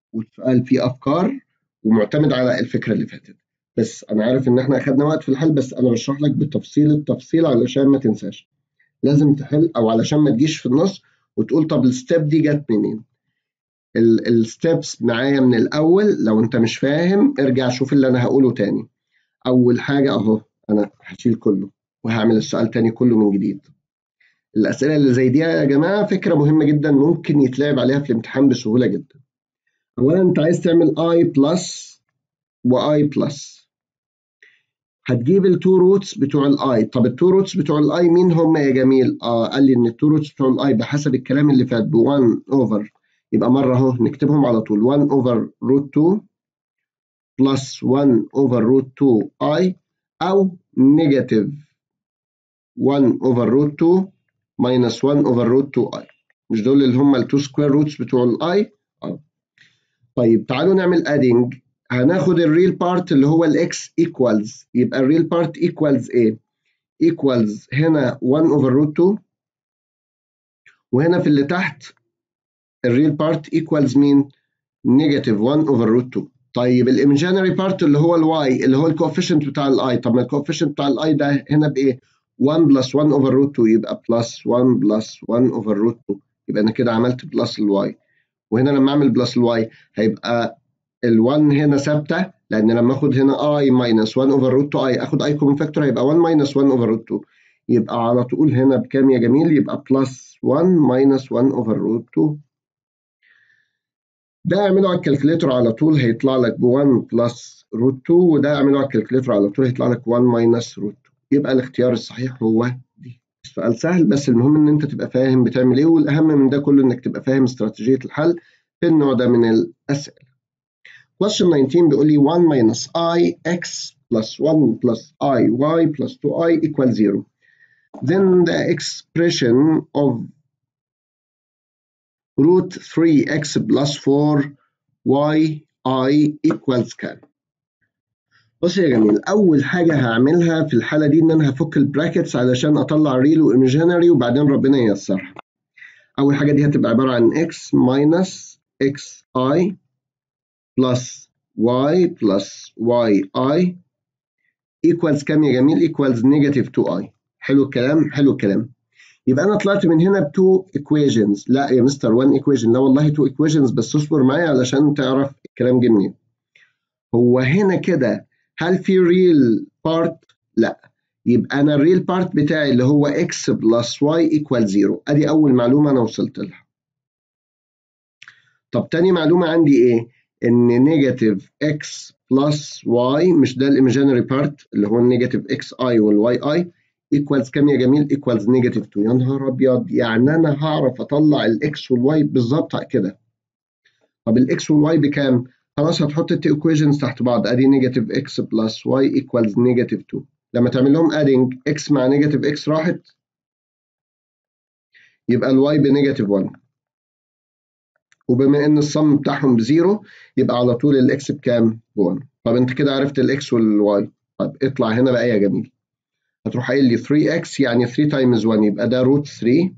والسؤال فيه افكار ومعتمد على الفكره اللي فاتت بس انا عارف ان احنا اخدنا وقت في الحل بس انا بشرح لك بالتفصيل التفصيل علشان ما تنساش لازم تحل او علشان ما تجيش في النص وتقول طب الستيب دي جت منين الستبس معايا من الاول لو انت مش فاهم ارجع شوف اللي انا هقوله تاني اول حاجه اهو انا هشيل كله وهعمل السؤال تاني كله من جديد الاسئله اللي زي دي يا جماعه فكره مهمه جدا ممكن يتلعب عليها في الامتحان بسهوله جدا اولا انت عايز تعمل اي بلس واي بلس هتجيب التو روتس بتوع الاي طب التو روتس بتوع الاي مين هم يا جميل اه قال لي ان التو روتس بتوع الاي بحسب الكلام اللي فات ب 1 اوفر يبقى مره اهو نكتبهم على طول 1 اوفر روت 2 بلس 1 اوفر روت 2 اي او نيجاتيف 1 اوفر روت 2 ماينس 1 اوفر روت 2 اي مش دول اللي هم التو سكوير روتس بتوع الاي اه طيب تعالوا نعمل ادنج هناخد الريل بارت اللي هو الاكس ايكوالز يبقى الريل بارت ايكوالز ايه ايكوالز هنا 1 اوفر روت 2 وهنا في اللي تحت الريل بارت ايكوالز مين نيجاتيف 1 اوفر روت 2 طيب الايمجينري بارت اللي هو الواي اللي هو الكوفيشنت بتاع الاي طب ما الكوفيشنت بتاع الاي ده هنا بايه 1 بلس 1 اوفر روت 2 يبقى بلس 1 بلس 1 اوفر روت 2 يبقى انا كده عملت بلس الواي وهنا لما اعمل بلس الواي هيبقى ال1 هنا ثابته لان لما اخد هنا اي ماينس 1 اوفر روت 2 اي اخد اي كومن فاكتور هيبقى 1 ماينس 1 اوفر روت 2 يبقى على طول هنا بكام يا جميل يبقى بلس 1 ماينس 1 اوفر روت 2 ده اعمله على الكالكوليتر على طول هيطلع لك ب 1 بلس روت 2 وده اعمله على الكالكوليتر على طول هيطلع لك 1 ماينس روت 2 يبقى الاختيار الصحيح هو دي السؤال سهل بس المهم ان انت تبقى فاهم بتعمل ايه والاهم من ده كله انك تبقى فاهم استراتيجيه الحل في النوع ده من الاسئله Question 19 بيقول لي 1 minus i x plus 1 plus i y plus 2i equals 0. Then the expression of root 3x plus 4y i equals كام؟ بص يا جميل أول حاجة هعملها في الحالة دي إن أنا هفك البراكتس علشان أطلع ريل وإيمجينري وبعدين ربنا ييسرها. أول حاجة دي هتبقى عبارة عن x minus xi plus y plus yi equals كام يا جميل equals negative 2i حلو الكلام حلو الكلام يبقى انا طلعت من هنا ب 2 equations لا يا مستر 1 equation لا والله 2 equations بس اصبر معايا علشان تعرف الكلام جه منين هو هنا كده هل في real part لا يبقى انا الريل بارت بتاعي اللي هو x plus y equals 0 ادي اول معلومه انا وصلت لها طب تاني معلومه عندي ايه ان نيجاتيف اكس بلس واي مش ده الايمجينري بارت اللي هو النيجاتيف اكس اي والواي اي ايكوالز كام يا جميل؟ ايكوالز نيجاتيف 2 يا نهار ابيض يعني انا هعرف اطلع الاكس والواي بالظبط كده. طب الاكس والواي بكام؟ خلاص هتحط التي ايكويشنز تحت بعض ادي نيجاتيف اكس بلس واي ايكوالز نيجاتيف 2 لما تعمل لهم ادنج اكس مع نيجاتيف اكس راحت يبقى الواي بنيجاتيف 1 وبما ان الصم بتاعهم بزيرو يبقى على طول الاكس بكام؟ ب 1 طب انت كده عرفت الاكس والواي طب اطلع هنا بقى يا جميل هتروح قايل لي 3x يعني 3 تايمز 1 يبقى ده روت 3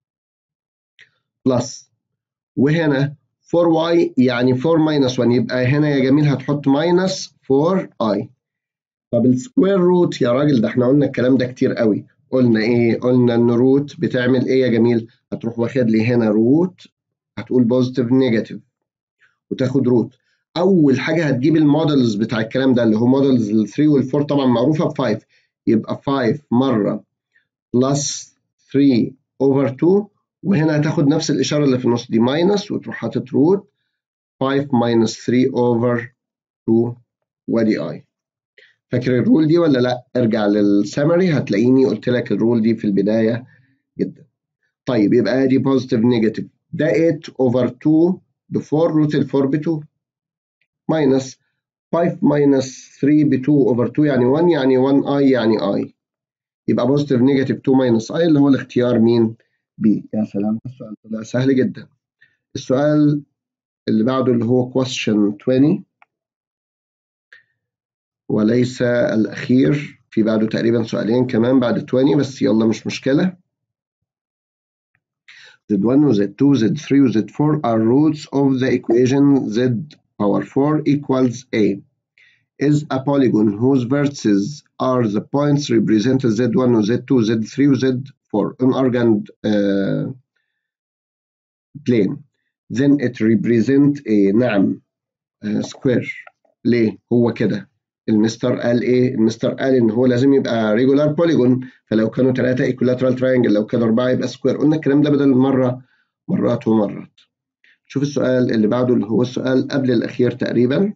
بلس وهنا 4y يعني 4 ماينس 1 يبقى هنا يا جميل هتحط ماينس 4i طب السكوير روت يا راجل ده احنا قلنا الكلام ده كتير قوي قلنا ايه قلنا ان روت بتعمل ايه يا جميل هتروح واخد لي هنا روت هتقول بوزيتيف نيجاتيف وتاخد روت اول حاجه هتجيب المودلز بتاع الكلام ده اللي هو مودلز ال 3 وال 4 طبعا معروفه ب 5 يبقى 5 مره بلس 3 اوفر 2 وهنا هتاخد نفس الاشاره اللي في النص دي ماينس وتروح حاطط روت 5 ماينس 3 اوفر 2 ودي اي فاكر الرول دي ولا لا ارجع للسمري هتلاقيني قلت لك الرول دي في البدايه جدا طيب يبقى ادي بوزيتيف نيجاتيف ده 8 over 2 ب 4 روت ال 4 ب 2 minus 5 minus 3 ب 2 over 2 يعني 1 يعني 1 i يعني i يبقى بوزيتيف نيجاتيف 2 minus i اللي هو الاختيار مين؟ B يا سلام السؤال طلع سهل جدا السؤال اللي بعده اللي هو question 20 وليس الأخير في بعده تقريبا سؤالين كمان بعد 20 بس يلا مش مشكلة Z1 و Z2 Z3 و Z4 are roots of the equation Z power 4 equals A is a polygon whose vertices are the points represented Z1 و Z2 و Z3 و Z4 in argand uh, plane then it represent a نعم uh, square ليه هو كده المستر قال ايه المستر قال ان هو لازم يبقى ريجولار بوليجون فلو كانوا ثلاثه ايكولاترال تراينجل لو كانوا اربعه يبقى سكوير قلنا الكلام ده بدل مره مرات ومرات شوف السؤال اللي بعده اللي هو السؤال قبل الاخير تقريبا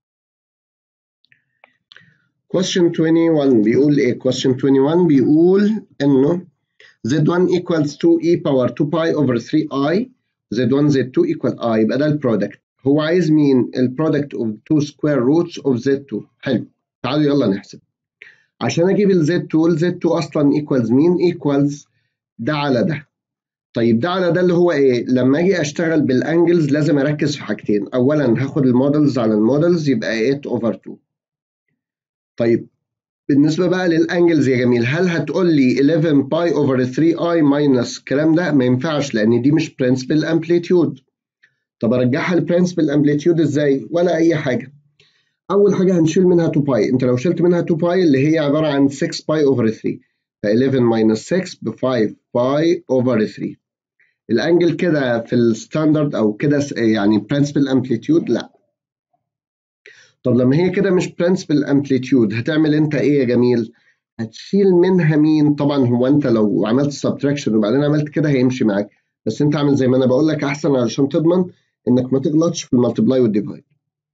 question 21 بيقول ايه question 21 بيقول انه z1 equals 2e power 2 pi over 3i z1 z2 equal i يبقى ده البرودكت هو عايز مين البرودكت اوف 2 سكوير روتس اوف z2 حلو تعالوا يلا نحسب عشان اجيب ال z2 ال z2 اصلا equals مين equals ده على ده طيب ده على ده اللي هو ايه لما اجي اشتغل بالانجلز لازم اركز في حاجتين اولا هاخد المودلز على المودلز يبقى 8 اوفر 2 طيب بالنسبه بقى للانجلز يا جميل هل هتقول لي 11 باي اوفر 3 اي ماينس الكلام ده ما ينفعش لان دي مش برنسبل امبليتيود طب ارجعها لبرنسبل امبليتيود ازاي ولا اي حاجه اول حاجه هنشيل منها 2 باي انت لو شلت منها 2 باي اللي هي عباره عن 6 باي اوفر 3 ف 11 ماينس 6 ب 5 باي اوفر 3 الانجل كده في الستاندرد او كده يعني برنسبل امبليتيود لا طب لما هي كده مش برنسبل امبليتيود هتعمل انت ايه يا جميل هتشيل منها مين طبعا هو انت لو عملت سبتراكشن وبعدين عملت كده هيمشي معاك بس انت اعمل زي ما انا بقول لك احسن علشان تضمن انك ما تغلطش في المالتبلاي والديفايد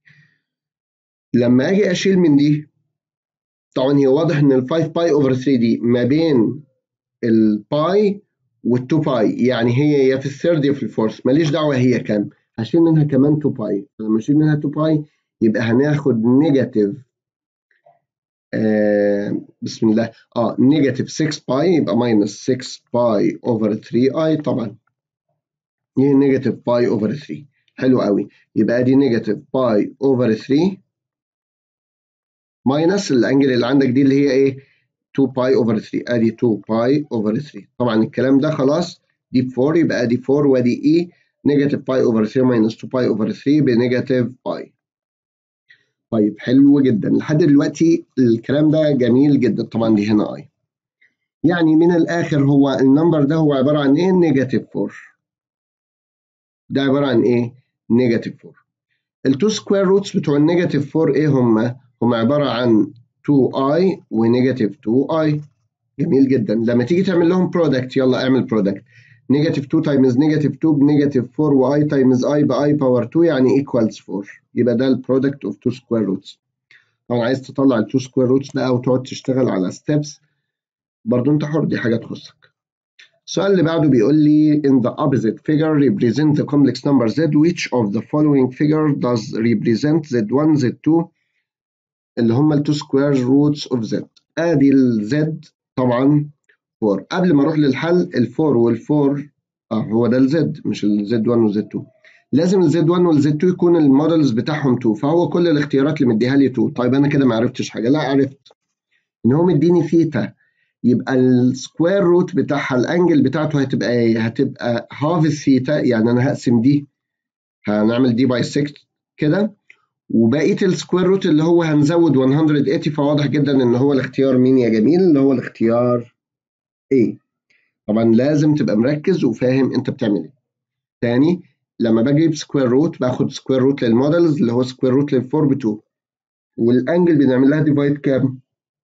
لما اجي اشيل من دي طبعا هي واضح ان ال 5 باي اوفر 3 دي ما بين الباي وال2 باي يعني هي يا في الثيرد يا في الفورث ماليش دعوه هي كام هشيل منها كمان 2 باي لما اشيل منها 2 باي يبقى هناخد نيجاتيف آه بسم الله اه نيجاتيف 6 باي يبقى ماينس 6 باي اوفر 3 اي طبعا دي نيجاتيف باي اوفر 3 حلو قوي يبقى دي نيجاتيف باي اوفر 3 ماينس الانجل اللي عندك دي اللي هي ايه 2 باي اوفر 3 ادي 2 باي اوفر 3 طبعا الكلام ده خلاص دي 4 يبقى ادي 4 وادي اي نيجاتيف باي اوفر 3 ماينس 2 باي اوفر 3 بنيجاتيف باي طيب حلو جدا لحد دلوقتي الكلام ده جميل جدا طبعا دي هنا اي يعني من الاخر هو النمبر ده هو عباره عن ايه نيجاتيف 4 ده عباره عن ايه نيجاتيف 4 التو سكوير روتس بتوع النيجاتيف 4 ايه هم هم عباره عن 2i ونيجاتيف 2i جميل جدا لما تيجي تعمل لهم برودكت يلا اعمل برودكت نيجاتيف 2 تايمز نيجاتيف 2 بنيجاتيف 4 واي تايمز اي باي باور 2 يعني ايكوالز 4 يبقى ده البرودكت اوف 2 سكوير روتس طبعا عايز تطلع ال 2 سكوير روتس بقى وتقعد تشتغل على ستيبس برضه انت حر دي حاجه تخصك السؤال اللي بعده بيقول لي in the opposite figure represent the complex number z which of the following figure does represent z1 z2 اللي هم ال 2 square roots of z ادي ال z طبعا 4 قبل ما اروح للحل ال 4 وال 4 اه هو ده ال z مش ال z1 وال z2 لازم ال z1 وال z2 يكون المودلز بتاعهم 2 فهو كل الاختيارات اللي مديها لي 2 طيب انا كده ما عرفتش حاجه لا عرفت ان هو مديني ثيتا يبقى السكوير روت بتاعها الانجل بتاعته هتبقى ايه؟ هتبقى هاف الثيتا يعني انا هقسم دي هنعمل دي باي 6 كده وبقيه السكوير روت اللي هو هنزود 180 فواضح جدا ان هو الاختيار مين يا جميل اللي هو الاختيار A طبعا لازم تبقى مركز وفاهم انت بتعمل ايه تاني لما بجيب سكوير روت باخد سكوير روت للمودلز اللي هو سكوير روت لل 4 ب 2 والانجل بنعمل لها ديفايد كام؟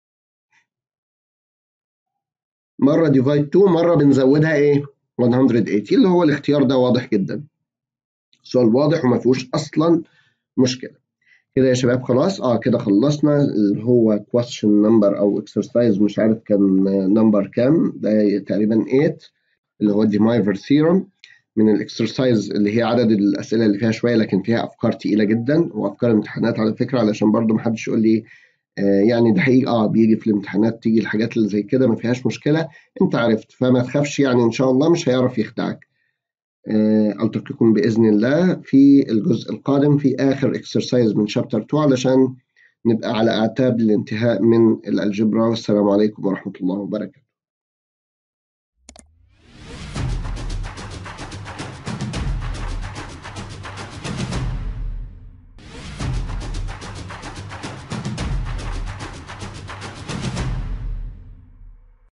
مره ديفايد 2 مره بنزودها ايه 180 اللي هو الاختيار ده واضح جدا سؤال واضح وما فيهوش اصلا مشكله كده يا شباب خلاص اه كده خلصنا اللي هو question number او exercise مش عارف كان نمبر كام ده تقريبا 8 اللي هو ديمايفر ثيورم من الاكسرسايز اللي هي عدد الاسئله اللي فيها شويه لكن فيها افكار تقيله جدا وافكار امتحانات على فكره علشان برضو ما حدش يقول لي آه يعني ده حقيقي اه بيجي في الامتحانات تيجي الحاجات اللي زي كده ما فيهاش مشكله انت عرفت فما تخافش يعني ان شاء الله مش هيعرف يخدعك آه التقيكم باذن الله في الجزء القادم في اخر اكسرسايز من شابتر 2 علشان نبقى على اعتاب الانتهاء من الالجبرا والسلام عليكم ورحمه الله وبركاته